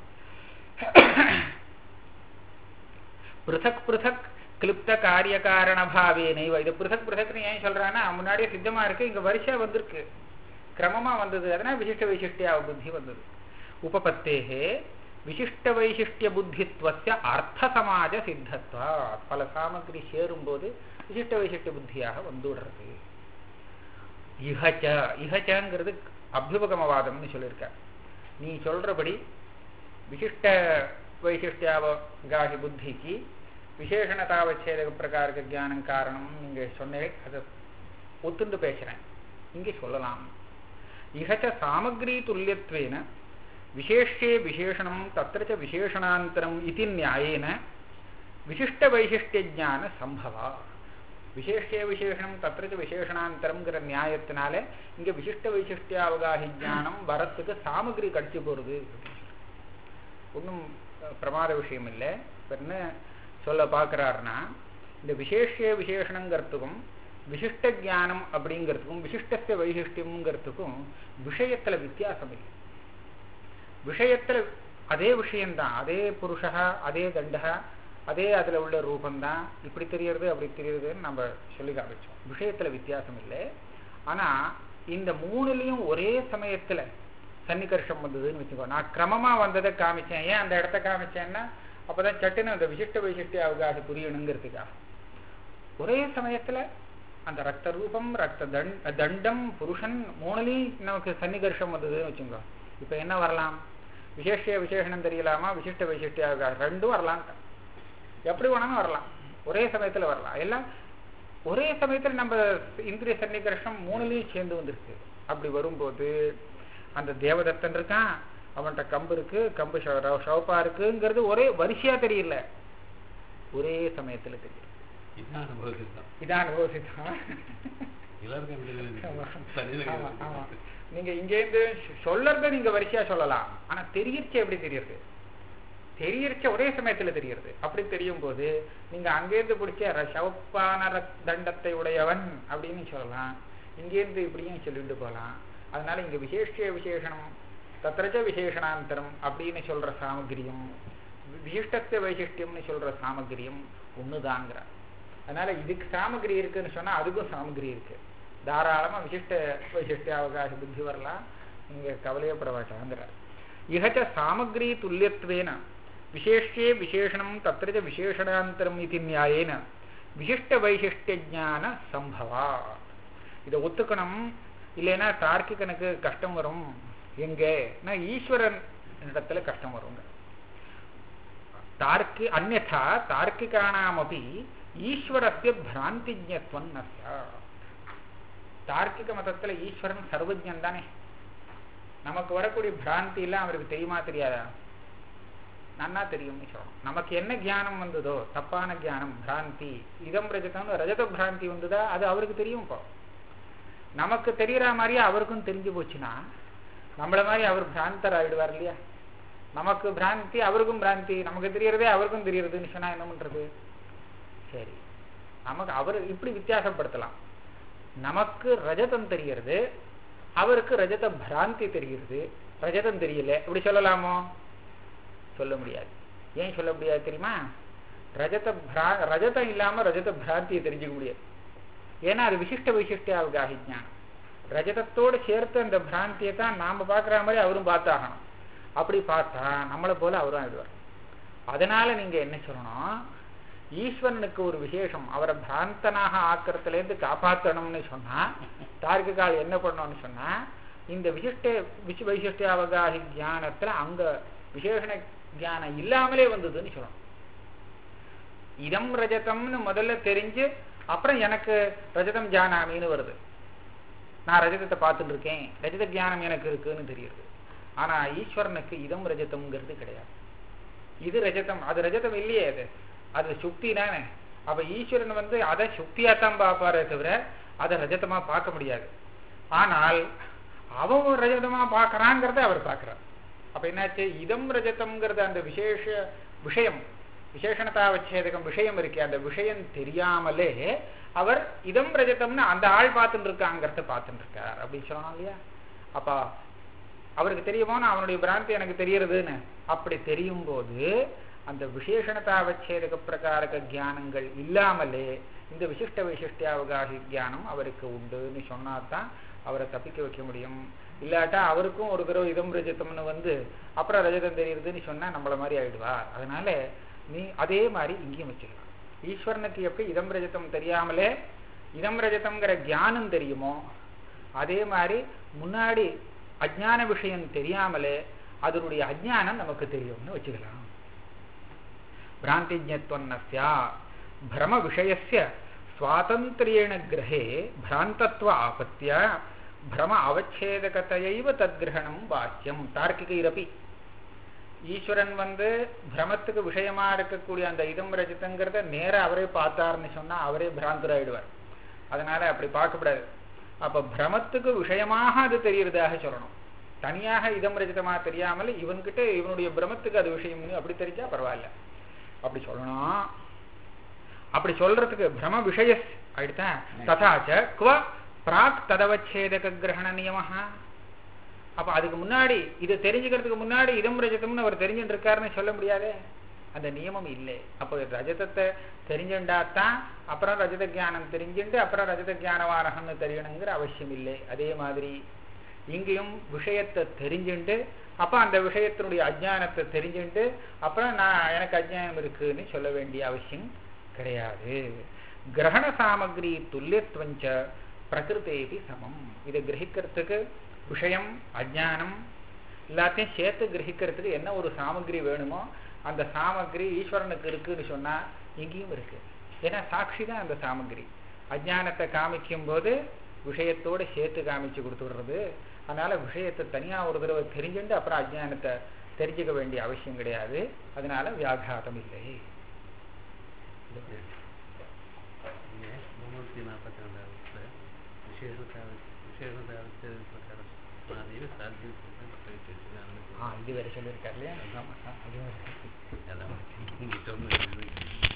பிருத்தக் பிருத்தக் கிளிப்த காரிய காரண பாவேனைவ இது பிருத்தக் பிருத்தக்னு ஏன் சொல்றான்னா முன்னாடியே சித்தமா இருக்கு இங்க வரிசையா வந்திருக்கு கிரமமா வந்தது அதனால விசிஷ்ட வைசிஷ்டியா புத்தி வந்தது உபபத்தேகே விசிஷ்ட வைசிஷ்டிய புத்தித்வஸ்ய அர்த்த சமாஜ சித்தத்வா பல சாமகிரி சேரும்போது விசிஷ்ட வைசிஷ்டிய புத்தியாக வந்துடுறது இஹச்ச இஹச்சங்கிறது அபியுபகமவாதம்னு சொல்லியிருக்க நீ சொல்றபடி விசிஷ்ட வைசிஷ்டியாவகாசி புத்திக்கு விசேஷணதாவச்சேதக பிரகாரக ஞானம் காரணம் நீங்க சொன்னேன் அதை ஒத்துண்டு பேசுறேன் இங்கே சொல்லலாம் இஹச்ச சாமகிரி துல்லியத்வேன விசேஷ்யே விசேஷணம் தத்திர ச விசேஷணாந்தரம் இது நியாயேன விசிஷ்ட வைசிஷ்டிய ஞான சம்பவா விசேஷ்ய விசேஷணம் தத்திர ச விசேஷணாந்தரம்ங்கிற நியாயத்தினால இங்க விசிஷ்ட வைசிஷ்டியாவகாசி ஞானம் வரத்துக்கு சாமகிரி கடிச்சு போறது ஒன்றும் பிரமாத விஷயம் இல்லை இப்ப என்ன சொல்ல பார்க்கிறாருன்னா இந்த விசேஷ விசேஷணங்கிறதுக்கும் விசிஷ்ட ஞானம் அப்படிங்கிறதுக்கும் விசிஷ்டஸ்ய வைசிஷ்டியம்ங்கிறதுக்கும் விஷயத்துல வித்தியாசம் இல்லை விஷயத்துல அதே விஷயம்தான் அதே புருஷா அதே தண்டகா அதே அதுல உள்ள ரூபம்தான் இப்படி தெரியறது அப்படி தெரியறதுன்னு நம்ம சொல்லி காமிச்சோம் விஷயத்துல வித்தியாசம் இல்லை ஆனா இந்த மூணுலயும் ஒரே சமயத்துல சன்னிகர்ஷம் வந்ததுன்னு வச்சுக்கோ நான் கிரமமா வந்ததை காமிச்சேன் ஏன் அந்த இடத்த காமிச்சேன்னா அப்பதான் சட்டுன்னு அந்த விசிஷ்ட வைசிஷ்ட அவகாச புரியணுங்கிறதுக்காக ஒரே சமயத்துல அந்த ரத்த ரூபம் ரத்த தண் தண்டம் புருஷன் மூணுலையும் நமக்கு சன்னிகர்ஷம் வந்ததுன்னு வச்சுக்கோ இப்ப என்ன வரலாம் விசேஷ விசேஷனம் தெரியலாமா விசிஷ்ட வைசிஷ்ட அவகாசம் ரெண்டும் வரலாம் எப்படி வேணாலும் வரலாம் ஒரே சமயத்துல வரலாம் எல்லாம் ஒரே சமயத்துல நம்ம இந்திரிய சன்னிகர்ஷம் மூணுலயும் சேர்ந்து வந்திருக்கு அப்படி வரும்போது அந்த தேவதத்தன் இருக்கான் அவன்கிட்ட கம்பு இருக்கு கம்பு ஷவப்பா இருக்குங்கிறது ஒரே வரிசையா தெரியல ஒரே சமயத்துல தெரியும் இதான் அனுபவத்தில் தான் இதான் அனுபவசித்தான் எல்லாருக்கும் ஆமா, ஆமா. நீங்க இங்கேருந்து சொல்லறத நீங்க வரிசையா சொல்லலாம் ஆனா தெரியர்ச்சி எப்படி தெரியறது தெரியர்ச்ச ஒரே சமயத்துல தெரியறது அப்படி தெரியும் போது நீங்க அங்கேருந்து பிடிச்ச ர- சவப்பான ரத்- தண்டத்தை உடையவன் அப்படின்னு சொல்லலாம் இங்கேருந்து இப்படியும் சொல்லிட்டு போகலாம் அதனால இங்க விசேஷ விசேஷனம் தத்திரச்ச விசேஷணாந்தரம் அப்படின்னு சொல்ற சாமகிரியம் விசிஷ்டத்தை வைசிஷ்டியம்னு சொல்ற சாமகிரியம் ஒண்ணுதாங்கிற அதனால இதுக்கு சாமகிரி இருக்குன்னு சொன்னா அதுக்கும் சாமகிரி இருக்கு தாராளமா விசிஷ்ட வைசிஷ்ட அவகாச புத்தி வரலாம் நீங்க கவலையப்பட வேண்டாங்கிற இகச்ச சாமகிரி துல்லியத்வேன விசேஷ்யே விசேஷணம் தத்திரச்ச விசேஷணாந்தரம் இது நியாயேன விசிஷ்ட வைசிஷ்ட ஞான சம்பவா இதை ஒத்துக்கணும் இல்லைன்னா தார்க்கிகனுக்கு கஷ்டம் வரும் எங்க நான் ஈஸ்வரன் இடத்துல கஷ்டம் வருங்க தார்க்கி அந்நா தார்க்கிகானாமபி ஈஸ்வரஸ்ய பிராந்திஜத்வம் ந ஸ்யாத். தார்க்கிக மதத்துல ஈஸ்வரன் சர்வஜன் தானே நமக்கு வரக்கூடிய பிராந்தி எல்லாம் அவருக்கு தெரியுமா தெரியாதா நன்னா தெரியும்னு சொல்லணும் நமக்கு என்ன ஞானம் வந்ததோ தப்பான ஞானம் பிராந்தி இதம் ரஜதம் ரஜத பிராந்தி வந்ததா அது அவருக்கு தெரியும் இப்போ நமக்கு தெரியற மாதிரியே அவருக்கும் தெரிஞ்சு போச்சுன்னா நம்மள மாதிரி அவர் பிராந்தர் ஆயிடுவார் இல்லையா நமக்கு பிராந்தி அவருக்கும் பிராந்தி நமக்கு தெரியறதே அவருக்கும் தெரியறதுன்னு சொன்னா என்ன பண்றது சரி நமக்கு அவர் இப்படி வித்தியாசப்படுத்தலாம் நமக்கு ரஜதம் தெரியறது அவருக்கு ரஜத பிராந்தி தெரிகிறது ரஜதம் தெரியல இப்படி சொல்லலாமோ சொல்ல முடியாது ஏன் சொல்ல முடியாது தெரியுமா ரஜத பிரா ரஜதம் இல்லாம ரஜத பிராந்தியை தெரிஞ்சுக்க முடியாது ஏன்னா அது விசிஷ்ட விசிஷ்ட அவகாஹி ஞானம் ரஜதத்தோடு சேர்த்து அந்த பிராந்தியை தான் நாம பார்க்குற மாதிரி அவரும் பார்த்தாகணும் அப்படி பார்த்தா நம்மளை போல அவரும் ஆயிடுவார் அதனால நீங்க என்ன சொல்லணும் ஈஸ்வரனுக்கு ஒரு விசேஷம் அவரை பிராந்தனாக ஆக்கிறதுலேருந்து காப்பாற்றணும்னு சொன்னா தார்க்கிகால் என்ன பண்ணணும்னு சொன்னா இந்த விசிஷ்ட விசி வைசிஷ்ட அவகாஹி ஞானத்துல அங்க விசேஷண ஞானம் இல்லாமலே வந்ததுன்னு சொல்லணும் இதம் ரஜதம்னு முதல்ல தெரிஞ்சு அப்புறம் எனக்கு ரஜதம் ஜானாமின்னு வருது நான் ரஜதத்தை பார்த்துட்டு இருக்கேன் ரஜத ஞானம் எனக்கு இருக்குன்னு தெரியுது ஆனா ஈஸ்வரனுக்கு இதம் ரஜதம்ங்கிறது கிடையாது இது ரஜதம் அது ரஜதம் இல்லையே அது அது சுக்தி தானே அப்ப ஈஸ்வரன் வந்து அதை சுக்தியாத்தான் பார்ப்பாரே தவிர அதை ரஜதமா பார்க்க முடியாது ஆனால் அவன் ஒரு ரஜதமா பார்க்கறாங்கிறத அவர் பார்க்கிறார் அப்ப என்னாச்சு இதம் ரஜதம்ங்கிறது அந்த விசேஷ விஷயம் விசேஷணதாவச்சேதகம் விஷயம் இருக்கே அந்த விஷயம் தெரியாமலே அவர் இதம் ரஜதம்னு அந்த ஆள் பார்த்துட்டு இருக்காங்கிறத பார்த்துட்டு இருக்கார் அப்படின்னு சொல்லணும் இல்லையா அப்ப அவருக்கு தெரியுமோ நான் அவனுடைய பிராந்தி எனக்கு தெரியறதுன்னு அப்படி தெரியும் போது அந்த விசேஷணதாவச்சேதக பிரகாரக ஞானங்கள் இல்லாமலே இந்த விசிஷ்ட விசிஷ்டாவகாசி ஞானம் அவருக்கு உண்டுன்னு சொன்னாதான் அவரை தப்பிக்க வைக்க முடியும் இல்லாட்டா அவருக்கும் ஒரு தடவை இதம் ரஜதம்னு வந்து அப்புறம் ரஜதம் தெரியுதுன்னு சொன்னா நம்மள மாதிரி ஆயிடுவார் அதனால நீ அதே மாதிரி இங்கேயும் வச்சுக்கலாம் ஈஸ்வரனுக்கு எப்படி இதம் ரஜதம் தெரியாமலே இதம் ரஜதம்ங்கிற ஞானம் தெரியுமோ அதே மாதிரி முன்னாடி அஜ்ஞான விஷயம் தெரியாமலே அதனுடைய அஜ்ஞானம் நமக்கு தெரியும்னு வச்சுக்கலாம் பிராந்திஜத்வன்னஸ்யா பிரம விஷயஸ்ய சுவாதந்திரியேண கிரகே பிராந்தத்வ ஆபத்திய பிரம அவச்சேதகத்தையைவ தத்கிரகணம் வாக்கியம் தார்க்கிகைரப்பி ஈஸ்வரன் வந்து பிரமத்துக்கு விஷயமா இருக்கக்கூடிய அந்த இதம் ரஜிதங்கிறத நேர அவரே பார்த்தாருன்னு சொன்னா அவரே பிராந்தராயிடுவார் அதனால அப்படி பார்க்கக்கூடாது அப்ப பிரமத்துக்கு விஷயமாக அது தெரியறதாக சொல்லணும் தனியாக இதம் ரஜிதமா தெரியாமல் இவன்கிட்ட இவனுடைய பிரமத்துக்கு அது விஷயம்னு அப்படி தெரிஞ்சா பரவாயில்ல அப்படி சொல்லணும் அப்படி சொல்றதுக்கு பிரம விஷய ஆயிடுத்தா ததாச்ச குவ பிராக் ததவச்சேதக கிரகண நியமஹா அப்ப அதுக்கு முன்னாடி இதை தெரிஞ்சுக்கிறதுக்கு முன்னாடி இதம் ரஜதம்னு அவர் தெரிஞ்சுட்டு இருக்காருன்னு சொல்ல முடியாதே அந்த நியமம் இல்லை அப்போ ரஜதத்தை தெரிஞ்சுண்டாத்தான் அப்புறம் ரஜத ஞானம் தெரிஞ்சுட்டு அப்புறம் ரஜத ஞானவானகம்னு தெரியணுங்கிற அவசியம் இல்லை அதே மாதிரி இங்கேயும் விஷயத்தை தெரிஞ்சுண்டு அப்ப அந்த விஷயத்தினுடைய அஜ்ஞானத்தை தெரிஞ்சுண்டு அப்புறம் நான் எனக்கு அஜ்ஞானம் இருக்குன்னு சொல்ல வேண்டிய அவசியம் கிடையாது கிரகண சாமகிரி துல்லியத்துவஞ்ச பிரகிருத்தேபி சமம் இதை கிரகிக்கிறதுக்கு விஷயம் அஜ்ஞானம் எல்லாத்தையும் சேர்த்து கிரகிக்கிறதுக்கு என்ன ஒரு சாமகிரி வேணுமோ அந்த சாமகிரி ஈஸ்வரனுக்கு இருக்குன்னு சொன்னா இங்கேயும் இருக்கு ஏன்னா சாட்சி தான் அந்த சாமகிரி அஜ்ஞானத்தை காமிக்கும் போது விஷயத்தோட சேர்த்து காமிச்சு கொடுத்துடுறது அதனால விஷயத்தை தனியா ஒரு தடவை தெரிஞ்சுட்டு அப்புறம் அஜ்ஞானத்தை தெரிஞ்சுக்க வேண்டிய அவசியம் கிடையாது அதனால வியாகாதம் இல்லை இங்கே முன்னூற்றி நாற்பத்தி ரெண்டாவது விசேஷத்தை விசேஷத்தை பிரகாரம் மாதேவி சாத்தியம் ஆ இது வேற சொல்லியிருக்காரு இல்லையா ஆமா, ஆ, அது வேற. அதான் இங்கே சொன்னது